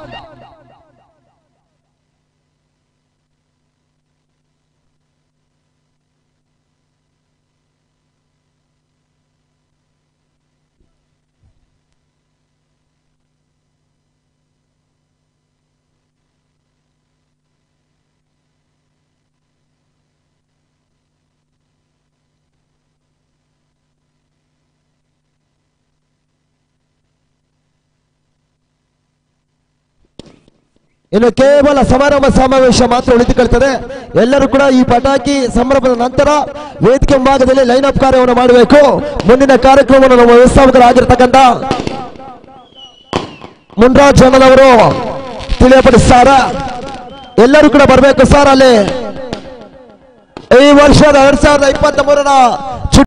ಇನ್ನು ಕೇವಲ ಸಮಾರಂಭ ಸಮಾವೇಶ ಮಾತ್ರ ಉಳಿದುಕೊಳ್ತದೆ ಎಲ್ಲರೂ ಕೂಡ ಈ ಪಟಾಕಿ ಸಂಭ್ರಮದ ನಂತರ ವೇದಿಕೆ ಭಾಗದಲ್ಲಿ ಲೈನ್ ಅಪ್ ಕಾರ್ಯವನ್ನು ಮಾಡಬೇಕು ಮುಂದಿನ ಕಾರ್ಯಕ್ರಮವನ್ನು ನಮ್ಮ ವ್ಯವಸ್ಥಾಪಕರಾಗಿರ್ತಕ್ಕಂಥ ಮುನ್ರಾಜ್ ಅಣ್ಣನವರು ತಿಳಿಯಪಡಿಸ್ತಾರೆ ಎಲ್ಲರೂ ಕೂಡ ಬರಬೇಕು ಸರ್ ಅಲ್ಲಿ ಈ ವರ್ಷದ ಎರಡ್ ಸಾವಿರದ ಇಪ್ಪತ್ತ ಮೂರರ